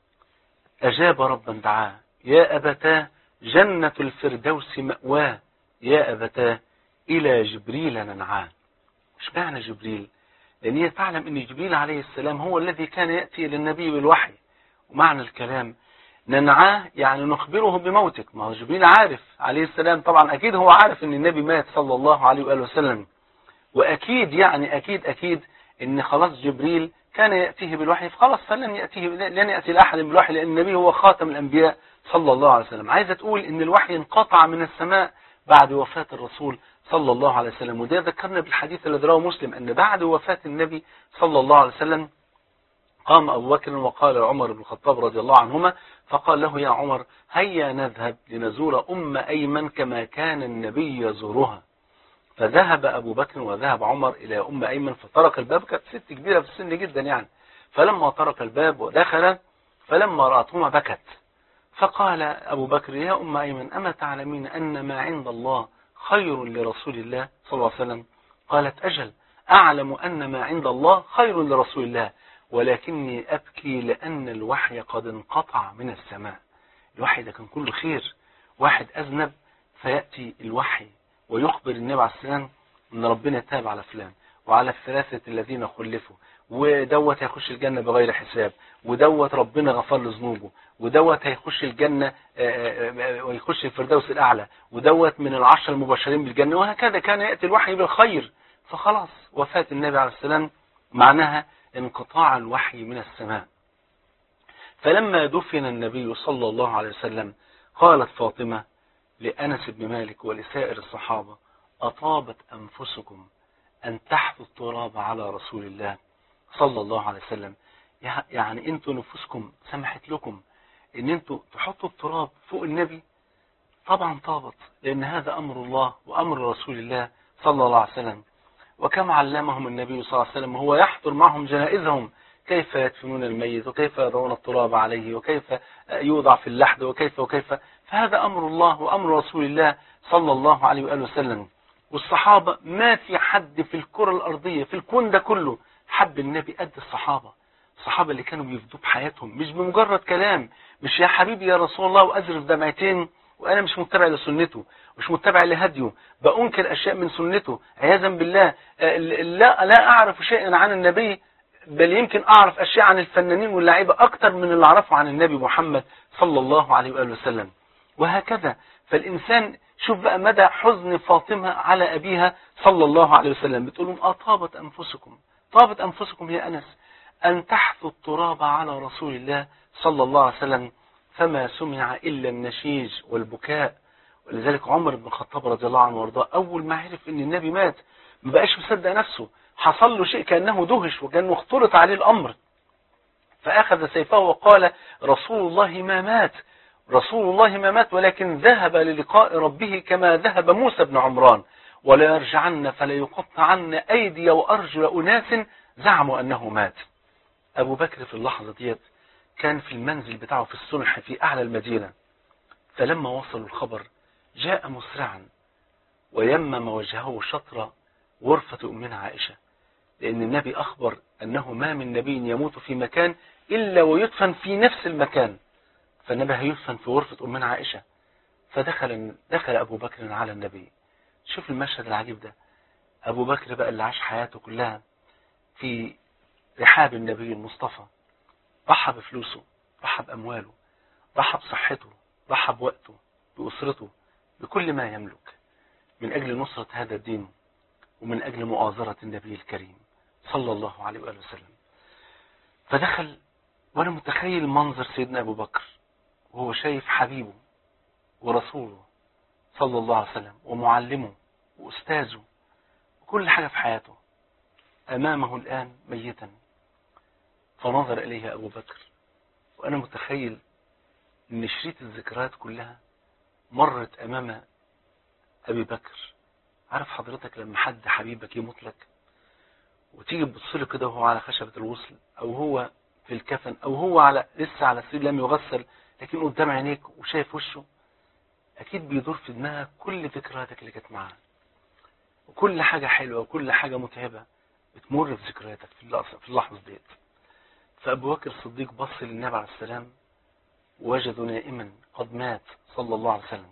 أجاب ربا دعاه يا أبتاه جنة الفردوس مأواه يا أبتاه إلى جبريل ننعاه مش معنى جبريل لأن هي تعلم أن جبريل عليه السلام هو الذي كان يأتي للنبي بالوحي ومعنى الكلام ننعاه يعني نخبره بموتك ما هو جبريل عارف عليه السلام طبعا أكيد هو عارف أن النبي مات صلى الله عليه وآله وسلم وأكيد يعني أكيد أكيد أن خلاص جبريل كان يأتيه بالوحي فخلاص فلن يأتيه لن يأتي لأحد بالوحي لأن النبي هو خاتم الأنبياء صلى الله عليه وسلم عايزة تقول أن الوحي انقطع من السماء بعد وفاة الرسول صلى الله عليه وسلم وده ذكرنا بالحديث الذي رواه مسلم أن بعد وفاة النبي صلى الله عليه وسلم قام أبو بكر وقال عمر بن الخطاب رضي الله عنهما فقال له يا عمر هيا نذهب لنزور أم أيمن كما كان النبي يزورها فذهب أبو بكر وذهب عمر إلى أم أيمن فترك الباب كانت ست كبيرة في السن جدا يعني فلما ترك الباب ودخل فلما رأتهما بكت فقال أبو بكر يا أم أيمن أما تعلمين أن ما عند الله خير لرسول الله صلى الله عليه وسلم قالت أجل أعلم أن ما عند الله خير لرسول الله ولكني أبكي لأن الوحي قد انقطع من السماء الوحي ده كان كله خير واحد أذنب فيأتي الوحي ويخبر النبي عليه السلام أن ربنا تاب على فلان وعلى الثلاثة الذين خلفوا ودوت هيخش الجنة بغير حساب ودوت ربنا غفر له ذنوبه ودوت هيخش الجنة ويخش الفردوس الأعلى ودوت من العشر المبشرين بالجنة وهكذا كان يأتي الوحي بالخير فخلاص وفاة النبي عليه السلام معناها انقطاع الوحي من السماء فلما دفن النبي صلى الله عليه وسلم قالت فاطمة لأنس بن مالك ولسائر الصحابة أطابت أنفسكم أن تحثوا التراب على رسول الله صلى الله عليه وسلم يعني انتوا نفوسكم سمحت لكم ان انتوا تحطوا التراب فوق النبي طبعا طابت لان هذا امر الله وامر رسول الله صلى الله عليه وسلم وكما علمهم النبي صلى الله عليه وسلم وهو يحضر معهم جنائزهم كيف يدفنون الميت وكيف يضعون التراب عليه وكيف يوضع في اللحد وكيف وكيف فهذا أمر الله وأمر رسول الله صلى الله عليه وآله وسلم والصحابة ما في حد في الكرة الأرضية في الكون ده كله حب النبي قد الصحابة الصحابة اللي كانوا بيفدوا بحياتهم مش بمجرد كلام مش يا حبيبي يا رسول الله وأزرف دمعتين وأنا مش متبع لسنته مش متبع لهديه بأنكر أشياء من سنته عياذا بالله لا لا أعرف شيئا عن النبي بل يمكن أعرف أشياء عن الفنانين واللعيبة أكتر من اللي أعرفه عن النبي محمد صلى الله عليه وآله وسلم وهكذا فالإنسان شوف بقى مدى حزن فاطمة على أبيها صلى الله عليه وسلم بتقول لهم أطابت أنفسكم طابت أنفسكم يا أنس أن تحثوا التراب على رسول الله صلى الله عليه وسلم فما سمع إلا النشيج والبكاء ولذلك عمر بن الخطاب رضي الله عنه وارضاه أول ما عرف أن النبي مات ما بقاش مصدق نفسه حصل له شيء كأنه دهش وكان مختلط عليه الأمر فأخذ سيفه وقال رسول الله ما مات رسول الله ما مات ولكن ذهب للقاء ربه كما ذهب موسى بن عمران ولا يرجعن فلا يقطعن أيدي وأرجل أناس زعموا أنه مات أبو بكر في اللحظة ديت كان في المنزل بتاعه في السنح في أعلى المدينة فلما وصلوا الخبر جاء مسرعا ويمم وجهه شطر غرفة أمنا عائشة لأن النبي أخبر أنه ما من نبي يموت في مكان إلا ويدفن في نفس المكان فالنبي هيدفن في غرفة أمنا عائشة فدخل دخل أبو بكر على النبي شوف المشهد العجيب ده أبو بكر بقى اللي عاش حياته كلها في رحاب النبي المصطفى ضحى بفلوسه ضحى بأمواله ضحى بصحته ضحى بوقته بأسرته بكل ما يملك من أجل نصرة هذا الدين ومن أجل مؤازرة النبي الكريم صلى الله عليه وآله وسلم فدخل وأنا متخيل منظر سيدنا أبو بكر وهو شايف حبيبه ورسوله صلى الله عليه وسلم ومعلمه وأستاذه وكل حاجة في حياته أمامه الآن ميتا فنظر إليه أبو بكر وأنا متخيل أن شريط الذكريات كلها مرت أمام أبي بكر عارف حضرتك لما حد حبيبك يموت لك وتيجي تبص له كده وهو على خشبة الغسل أو هو في الكفن أو هو على لسه على السرير لم يغسل لكن قدام عينيك وشايف وشه أكيد بيدور في دماغك كل ذكرياتك اللي كانت معاه وكل حاجة حلوة وكل حاجة متعبة بتمر في ذكرياتك في اللحظة ديت فأبو بكر الصديق بص للنبي عليه السلام وجده نائما قد مات صلى الله عليه وسلم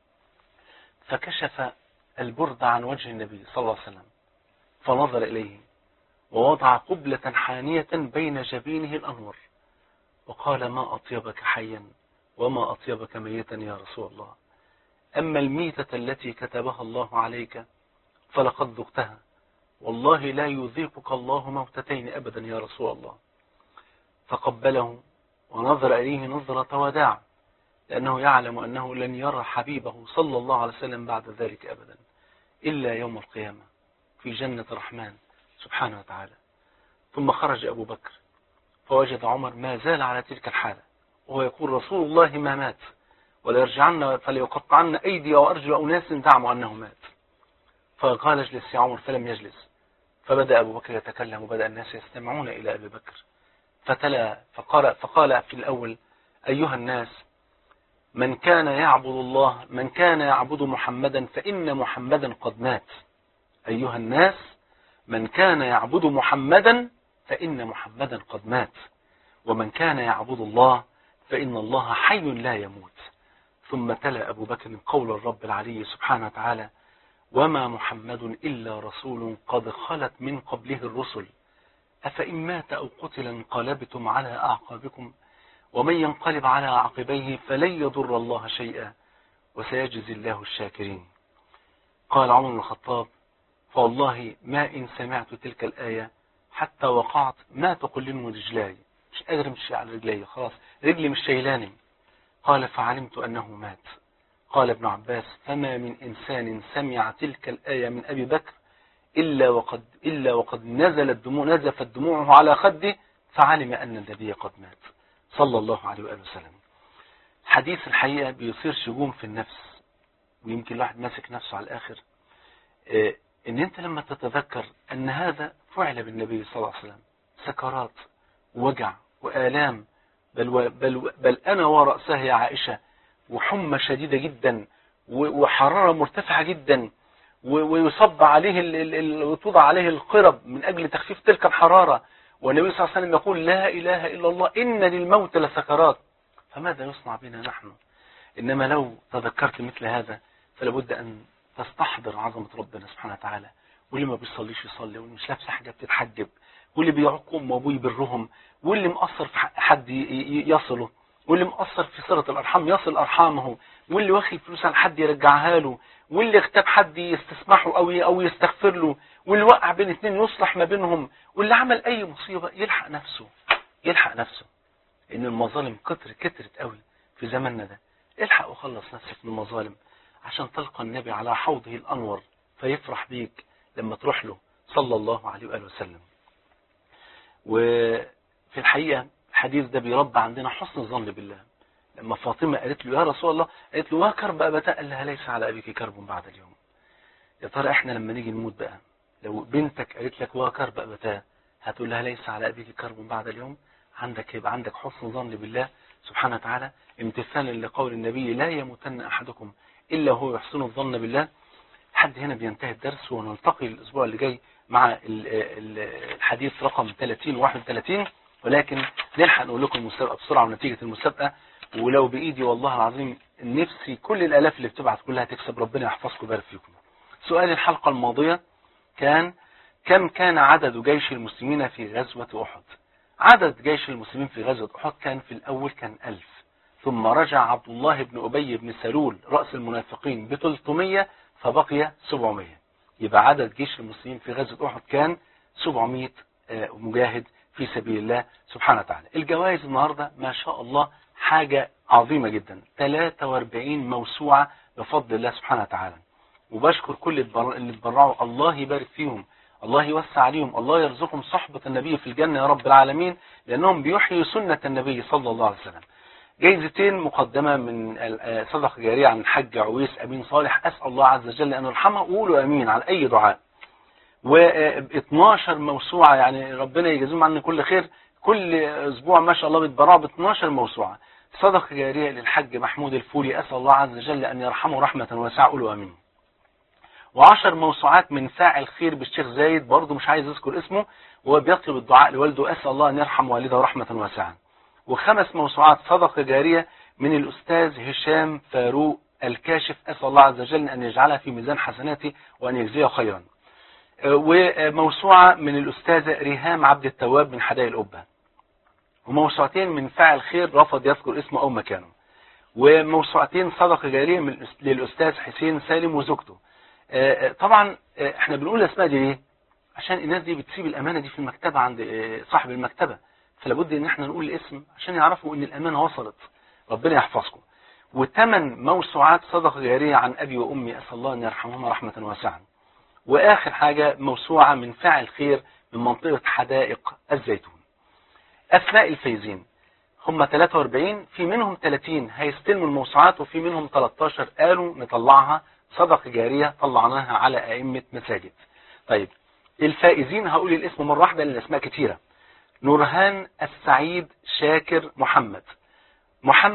فكشف البرد عن وجه النبي صلى الله عليه وسلم فنظر إليه ووضع قبلة حانية بين جبينه الأنور وقال ما أطيبك حيا وما أطيبك ميتا يا رسول الله أما الميتة التي كتبها الله عليك فلقد ذقتها والله لا يذيقك الله موتتين أبدا يا رسول الله فقبله ونظر إليه نظرة وداع لأنه يعلم أنه لن يرى حبيبه صلى الله عليه وسلم بعد ذلك أبدا إلا يوم القيامة في جنة الرحمن سبحانه وتعالى ثم خرج أبو بكر فوجد عمر ما زال على تلك الحالة وهو يقول رسول الله ما مات ولا يرجعن فليقطعن أيدي وأرجل أناس زعموا أنه مات فقال اجلس يا عمر فلم يجلس فبدأ أبو بكر يتكلم وبدأ الناس يستمعون إلى أبي بكر فتلا فقال, فقال في الأول أيها الناس من كان يعبد الله من كان يعبد محمدا فإن محمدا قد مات أيها الناس من كان يعبد محمدا فإن محمدا قد مات ومن كان يعبد الله فإن الله حي لا يموت ثم تلا أبو بكر قول الرب العلي سبحانه وتعالى وما محمد إلا رسول قد خلت من قبله الرسل أفإن مات أو قتل انقلبتم على أعقابكم ومن ينقلب على عقبيه فلن يضر الله شيئا وسيجزي الله الشاكرين قال عمر بن الخطاب فوالله ما إن سمعت تلك الآية حتى وقعت ما تقلن رجلاي مش قادر امشي على رجلي خلاص رجلي مش شايلاني قال فعلمت أنه مات قال ابن عباس فما من إنسان سمع تلك الآية من أبي بكر إلا وقد, إلا وقد نزلت دموع نزفت دموعه على خده فعلم أن النبي قد مات صلى الله عليه وآله وسلم حديث الحقيقة بيصير شجوم في النفس ويمكن الواحد ماسك نفسه على الآخر إيه ان انت لما تتذكر ان هذا فعل بالنبي صلى الله عليه وسلم سكرات وجع وآلام بل, بل, بل أنا ورأسها يا عائشة وحمى شديدة جدا وحرارة مرتفعة جدا ويصب عليه وتوضع عليه القرب من أجل تخفيف تلك الحرارة والنبي صلى الله عليه وسلم يقول لا إله إلا الله إن للموت لسكرات فماذا يصنع بنا نحن إنما لو تذكرت مثل هذا فلابد أن تستحضر عظمة ربنا سبحانه وتعالى واللي ما بيصليش يصلي واللي مش لابسه حاجة بتتحجب واللي بيعق أم وأبوه يبرهم واللي مقصر في حد يصله واللي مقصر في صلة الأرحام يصل أرحامه واللي واخد فلوس على حد يرجعها له واللي اغتاب حد يستسمحه أو أو يستغفر له واللي وقع بين اثنين يصلح ما بينهم واللي عمل أي مصيبة يلحق نفسه يلحق نفسه إن المظالم كتر كترت قوي في زماننا ده الحق وخلص نفسك من المظالم عشان تلقى النبي على حوضه الأنور فيفرح بيك لما تروح له صلى الله عليه وآله وسلم وفي الحقيقة الحديث ده بيربى عندنا حسن الظن بالله لما فاطمة قالت له يا رسول الله قالت له وكرب أبتاء قال لها ليس على أبيك كرب بعد اليوم يا ترى احنا لما نيجي نموت بقى لو بنتك قالت لك وكرب أبتاء هتقول لها ليس على أبيك كرب بعد اليوم عندك يبقى عندك حسن ظن بالله سبحانه وتعالى امتثالا لقول النبي لا يموتن أحدكم إلا هو يحسن الظن بالله حد هنا بينتهي الدرس ونلتقي الأسبوع اللي جاي مع الحديث رقم 30 و 31 ولكن نلحق نقول لكم المسابقة بسرعة ونتيجة المسابقة ولو بإيدي والله العظيم نفسي كل الآلاف اللي بتبعت كلها تكسب ربنا يحفظكم ويبارك فيكم سؤال الحلقة الماضية كان كم كان عدد جيش المسلمين في غزوة أحد عدد جيش المسلمين في غزوة أحد كان في الأول كان ألف ثم رجع عبد الله بن أبي بن سلول رأس المنافقين ب 300 فبقي 700 يبقى عدد جيش المسلمين في غزوة أحد كان 700 مجاهد في سبيل الله سبحانه وتعالى الجوائز النهاردة ما شاء الله حاجة عظيمة جدا 43 موسوعة بفضل الله سبحانه وتعالى وبشكر كل اللي اتبرعوا الله يبارك فيهم الله يوسع عليهم الله يرزقهم صحبة النبي في الجنة يا رب العالمين لأنهم بيحيوا سنة النبي صلى الله عليه وسلم جايزتين مقدمة من صدقة جارية عن الحج عويس أمين صالح أسأل الله عز وجل أن يرحمه وقولوا أمين على أي دعاء و12 موسوعة يعني ربنا يجازيهم عني كل خير كل أسبوع ما شاء الله بيتبرعوا ب 12 موسوعة صدقة جارية للحج محمود الفولي أسأل الله عز وجل أن يرحمه رحمة واسعة قولوا أمين وعشر موسوعات من فاعل خير بالشيخ زايد برضه مش عايز اذكر اسمه وهو بيطلب الدعاء لوالده أسأل الله أن يرحم والده رحمة واسعة وخمس موسوعات صدقة جارية من الأستاذ هشام فاروق الكاشف أسأل الله عز وجل أن يجعلها في ميزان حسناته وأن يجزيه خيرا وموسوعة من الأستاذة ريهام عبد التواب من حدائق القبة وموسوعتين من فاعل خير رفض يذكر اسمه أو مكانه وموسوعتين صدقة جارية من للأستاذ حسين سالم وزوجته طبعا احنا بنقول الأسماء دي ليه عشان الناس دي بتسيب الأمانة دي في المكتبة عند صاحب المكتبة فلابد ان احنا نقول الاسم عشان يعرفوا ان الأمانة وصلت ربنا يحفظكم وثمان موسوعات صدقة جارية عن أبي وأمي أسأل الله أن يرحمهما رحمة واسعة وآخر حاجة موسوعة من فاعل خير من منطقة حدائق الزيتون أسماء الفايزين هم 43 في منهم 30 هيستلموا الموسوعات وفي منهم 13 قالوا نطلعها صدقة جارية طلعناها على أئمة مساجد طيب الفائزين هقول الاسم مرة واحدة لأن الأسماء كتيرة نورهان السعيد شاكر محمد محمد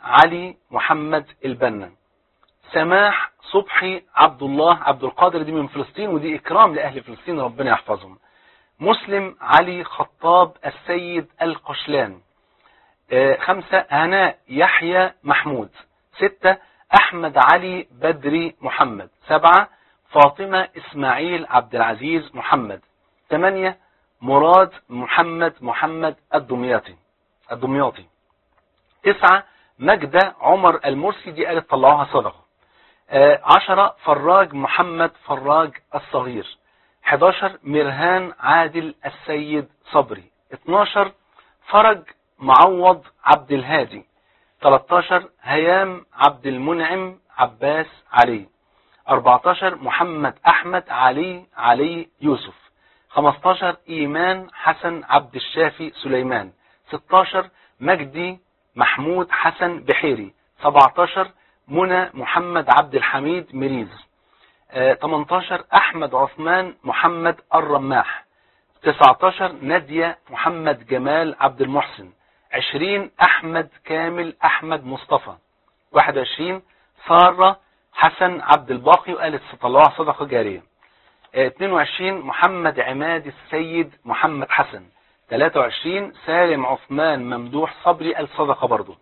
علي محمد البنا سماح صبحي عبد الله عبد القادر دي من فلسطين ودي إكرام لأهل فلسطين ربنا يحفظهم مسلم علي خطاب السيد القشلان آه، خمسة هناء يحيى محمود ستة أحمد علي بدري محمد سبعة فاطمة إسماعيل عبد العزيز محمد ثمانية مراد محمد محمد الدمياطي الدمياطي تسعة مجدة عمر المرسي دي قالت طلعوها صدقة آه، عشرة فراج محمد فراج الصغير 11 مرهان عادل السيد صبري 12 فرج معوض عبد الهادي 13 هيام عبد المنعم عباس علي 14 محمد أحمد علي علي يوسف 15 إيمان حسن عبد الشافي سليمان 16 مجدي محمود حسن بحيري 17 منى محمد عبد الحميد مريز آه، 18 أحمد عثمان محمد الرماح 19 نادية محمد جمال عبد المحسن 20 أحمد كامل أحمد مصطفى 21 سارة حسن عبد الباقي وقالت تطلعها صدقة جارية آه، 22 محمد عماد السيد محمد حسن 23 سالم عثمان ممدوح صبري قال صدقة برضه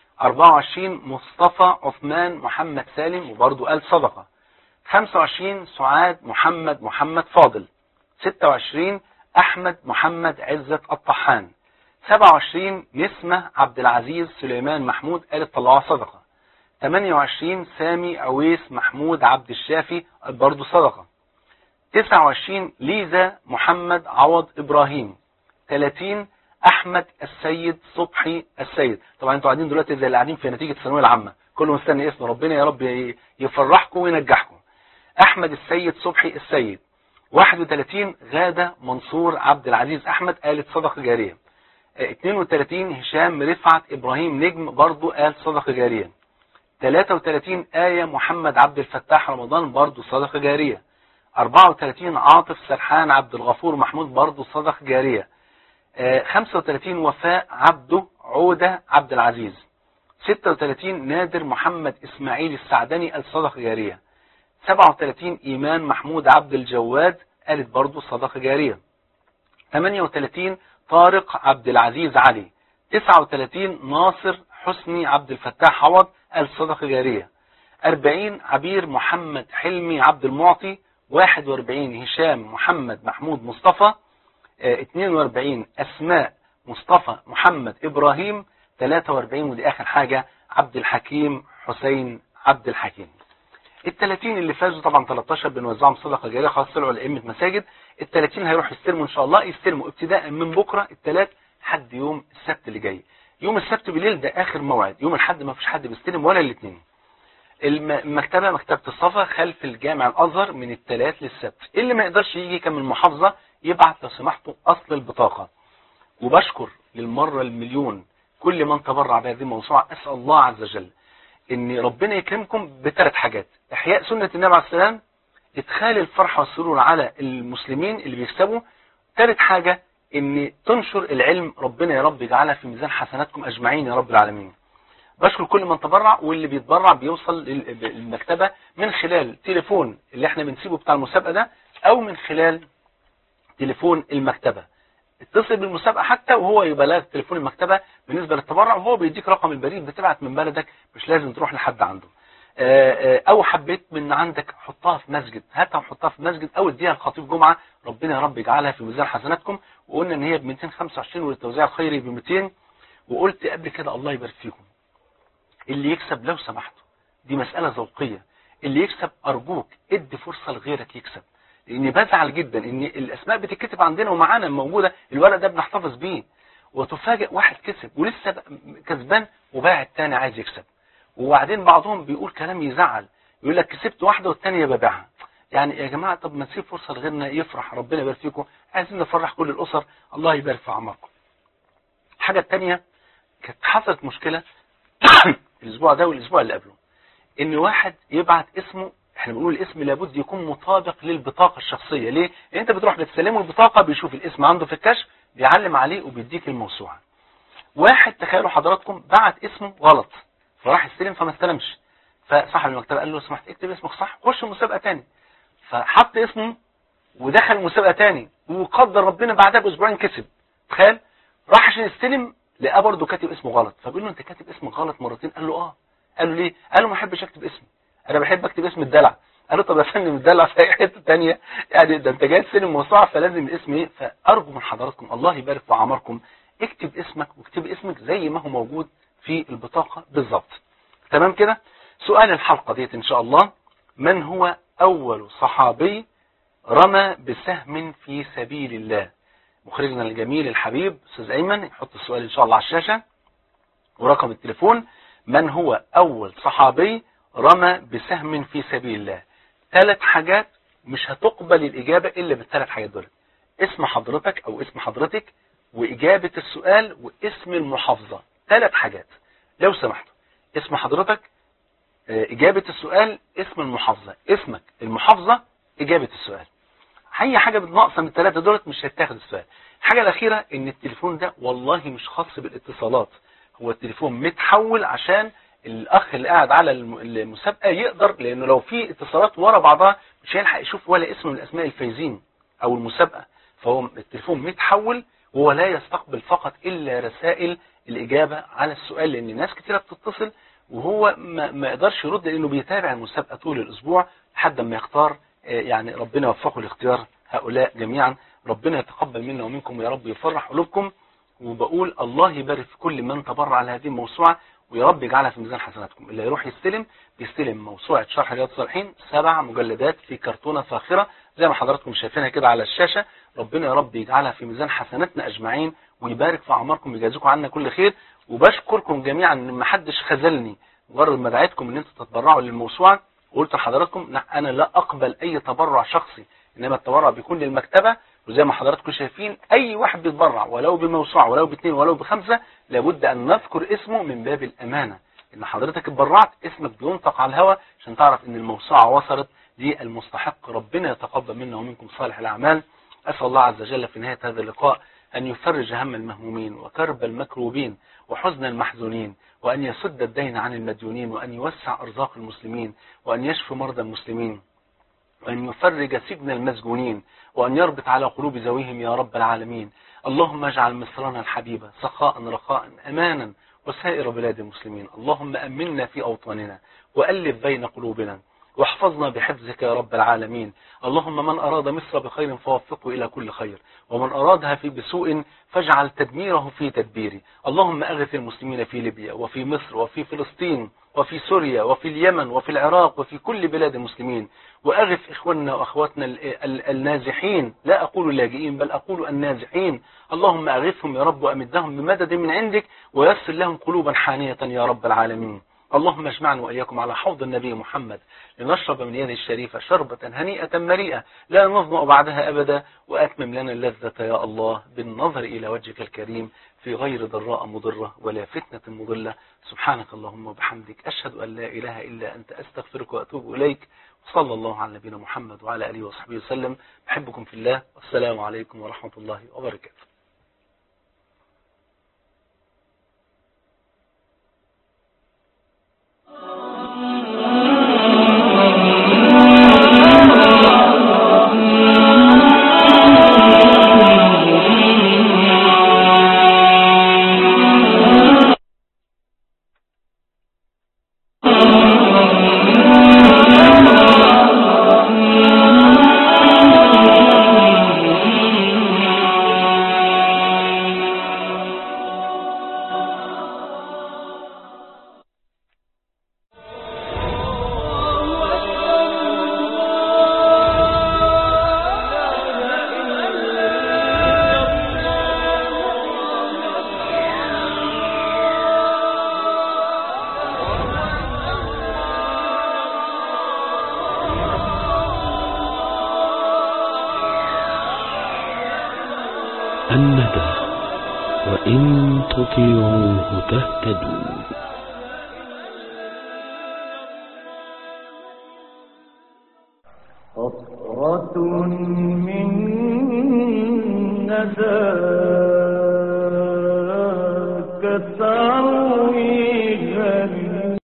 24 مصطفى عثمان محمد سالم وبرضه قال صدقة 25 سعاد محمد محمد فاضل 26 أحمد محمد عزت الطحان 27 نسمة عبد العزيز سليمان محمود قالت طلعوها صدقة 28 سامي عويس محمود عبد الشافي برضه صدقة 29 ليزا محمد عوض إبراهيم 30 أحمد السيد صبحي السيد طبعا انتوا قاعدين دلوقتي زي اللي قاعدين في نتيجة الثانوية العامة كله مستني اسم ربنا يا رب يفرحكم وينجحكم أحمد السيد صبحي السيد 31 غادة منصور عبد العزيز أحمد قالت صدقة جارية 32 هشام رفعت إبراهيم نجم برضو قال صدقة جارية 33 آية محمد عبد الفتاح رمضان برضو صدقة جارية 34 عاطف سرحان عبد الغفور محمود برضو صدقة جارية 35 وفاء عبده عودة عبد العزيز 36 نادر محمد إسماعيل السعدني قال صدقة جارية 37 إيمان محمود عبد الجواد قالت برضو صدقة جارية 38 طارق عبد العزيز علي 39 ناصر حسني عبد الفتاح عوض قال صدقة جارية 40 عبير محمد حلمي عبد المعطي 41 هشام محمد محمود مصطفى 42 أسماء مصطفى محمد إبراهيم 43 ودي آخر حاجة عبد الحكيم حسين عبد الحكيم ال 30 اللي فازوا طبعا 13 بنوزعهم صدقه جاريه خلاص طلعوا لائمه مساجد ال 30 هيروحوا يستلموا ان شاء الله يستلموا ابتداء من بكره الثلاث لحد يوم السبت اللي جاي يوم السبت بالليل ده اخر موعد يوم الاحد ما فيش حد بيستلم ولا الاثنين المكتبه مكتبه الصفا خلف الجامع الازهر من الثلاث للسبت اللي ما يقدرش يجي كان من المحافظه يبعت لو سمحتوا اصل البطاقه وبشكر للمره المليون كل من تبرع بهذه الموسوعه اسال الله عز وجل ان ربنا يكرمكم بثلاث حاجات احياء سنة النبي عليه السلام ادخال الفرحة والسرور على المسلمين اللي بيكسبوا ثالث حاجة ان تنشر العلم ربنا يا رب يجعلها في ميزان حسناتكم اجمعين يا رب العالمين بشكر كل من تبرع واللي بيتبرع بيوصل للمكتبة من خلال تليفون اللي احنا بنسيبه بتاع المسابقة ده او من خلال تليفون المكتبة اتصل بالمسابقة حتى وهو يبلغ تليفون المكتبة بالنسبة للتبرع وهو بيديك رقم البريد بتبعت من بلدك مش لازم تروح لحد عنده او حبيت من عندك حطها في مسجد هاتها وحطها في مسجد او اديها لخطيب جمعة ربنا يا رب يجعلها في ميزان حسناتكم وقلنا ان هي ب 225 والتوزيع الخيري ب 200 وقلت قبل كده الله يبارك فيكم اللي يكسب لو سمحتوا دي مسألة ذوقية اللي يكسب ارجوك ادي فرصة لغيرك يكسب لاني بزعل جدا ان الاسماء بتتكتب عندنا ومعانا موجودة الورق ده بنحتفظ بيه وتفاجئ واحد كسب ولسه كسبان وباع التاني عايز يكسب وبعدين بعضهم بيقول كلام يزعل يقول لك كسبت واحدة والتانية ببيعها يعني يا جماعة طب ما نسيب فرصة لغيرنا يفرح ربنا يبارك فيكم عايزين نفرح كل الأسر الله يبارك في أعماركم الحاجة التانية كانت حصلت مشكلة الأسبوع ده والأسبوع اللي قبله إن واحد يبعت اسمه احنا بنقول الاسم لابد يكون مطابق للبطاقة الشخصية ليه؟ لأن انت بتروح بتسلمه البطاقة بيشوف الاسم عنده في الكشف بيعلم عليه وبيديك الموسوعة واحد تخيلوا حضراتكم بعت اسمه غلط فراح يستلم فما استلمش فصاحب المكتبه قال له لو سمحت اكتب اسمك صح خش مسابقه تاني فحط اسمه ودخل مسابقه تاني وقدر ربنا بعدها باسبوعين كسب تخيل راح عشان يستلم لقى برضه كاتب اسمه غلط فبيقول له انت كاتب اسمك غلط مرتين قال له اه قال له ليه قال له ما بحبش اكتب اسمي انا بحب اكتب اسم الدلع قال له طب يا فندم الدلع في اي حته ثانيه يعني ده انت جاي تستلم موسوعه فلازم الاسم ايه فارجو من حضراتكم الله يبارك في اعماركم اكتب اسمك واكتب اسمك زي ما هو موجود في البطاقه بالظبط تمام كده سؤال الحلقه ديت ان شاء الله من هو اول صحابي رمى بسهم في سبيل الله مخرجنا الجميل الحبيب استاذ ايمن يحط السؤال ان شاء الله على الشاشه ورقم التليفون من هو اول صحابي رمى بسهم في سبيل الله ثلاث حاجات مش هتقبل الاجابه الا بالثلاث حاجات دول اسم حضرتك او اسم حضرتك واجابه السؤال واسم المحافظه ثلاث حاجات لو سمحتوا اسم حضرتك اجابه السؤال اسم المحافظه اسمك المحافظه اجابه السؤال اي حاجه ناقصه من الثلاثه دولت مش هيتاخد السؤال الحاجه الاخيره ان التليفون ده والله مش خاص بالاتصالات هو التليفون متحول عشان الاخ اللي قاعد على المسابقه يقدر لانه لو في اتصالات ورا بعضها مش هيلحق يشوف ولا اسم من اسماء الفايزين او المسابقه فهو التليفون متحول وهو لا يستقبل فقط الا رسائل الاجابه على السؤال لان ناس كتيره بتتصل وهو ما, ما يقدرش يرد لانه بيتابع المسابقه طول الاسبوع لحد ما يختار يعني ربنا يوفقه لاختيار هؤلاء جميعا ربنا يتقبل منا ومنكم ويا رب يفرح قلوبكم وبقول الله يبارك في كل من تبرع على هذه الموسوعه ويا رب يجعلها في ميزان حسناتكم اللي يروح يستلم بيستلم موسوعه شرح رياض الصالحين سبع مجلدات في كرتونه فاخره زي ما حضراتكم شايفينها كده على الشاشه ربنا يا رب يجعلها في ميزان حسناتنا اجمعين ويبارك في اعماركم ويجازيكم عنا كل خير وبشكركم جميعا ان ما حدش خذلني مجرد ما دعيتكم ان انتم تتبرعوا للموسوعه وقلت لحضراتكم لا انا لا اقبل اي تبرع شخصي انما التبرع بيكون للمكتبه وزي ما حضراتكم شايفين اي واحد بيتبرع ولو بموسوعه ولو باثنين ولو بخمسه لابد ان نذكر اسمه من باب الامانه ان حضرتك اتبرعت اسمك بينطق على الهواء عشان تعرف ان الموسوعه وصلت للمستحق ربنا يتقبل منا ومنكم صالح الاعمال اسال الله عز وجل في نهايه هذا اللقاء أن يفرج هم المهمومين وكرب المكروبين وحزن المحزونين وأن يسد الدين عن المديونين وأن يوسع أرزاق المسلمين وأن يشفي مرضى المسلمين وأن يفرج سجن المسجونين وأن يربط على قلوب ذويهم يا رب العالمين اللهم اجعل مصرنا الحبيبة سخاء رخاء أمانا وسائر بلاد المسلمين اللهم أمنا في أوطاننا وألف بين قلوبنا واحفظنا بحفظك يا رب العالمين اللهم من أراد مصر بخير فوفقه إلى كل خير ومن أرادها في بسوء فاجعل تدميره في تدبيره اللهم أغث المسلمين في ليبيا وفي مصر وفي فلسطين وفي سوريا وفي اليمن وفي العراق وفي كل بلاد المسلمين وأغث إخواننا وأخواتنا النازحين لا أقول اللاجئين بل أقول النازحين اللهم أغثهم يا رب وأمدهم بمدد من عندك ويسر لهم قلوبا حانية يا رب العالمين اللهم اجمعنا وإياكم على حوض النبي محمد لنشرب من يده الشريفة شربة هنيئة مريئة لا نظمأ بعدها أبدا وأتمم لنا اللذة يا الله بالنظر إلى وجهك الكريم في غير ضراء مضرة ولا فتنة مضلة سبحانك اللهم وبحمدك أشهد أن لا إله إلا أنت أستغفرك وأتوب إليك صلى الله على نبينا محمد وعلى آله وصحبه وسلم بحبكم في الله والسلام عليكم ورحمة الله وبركاته الندى وإن تطيعوه تهتدوا قطرة من نداك تروي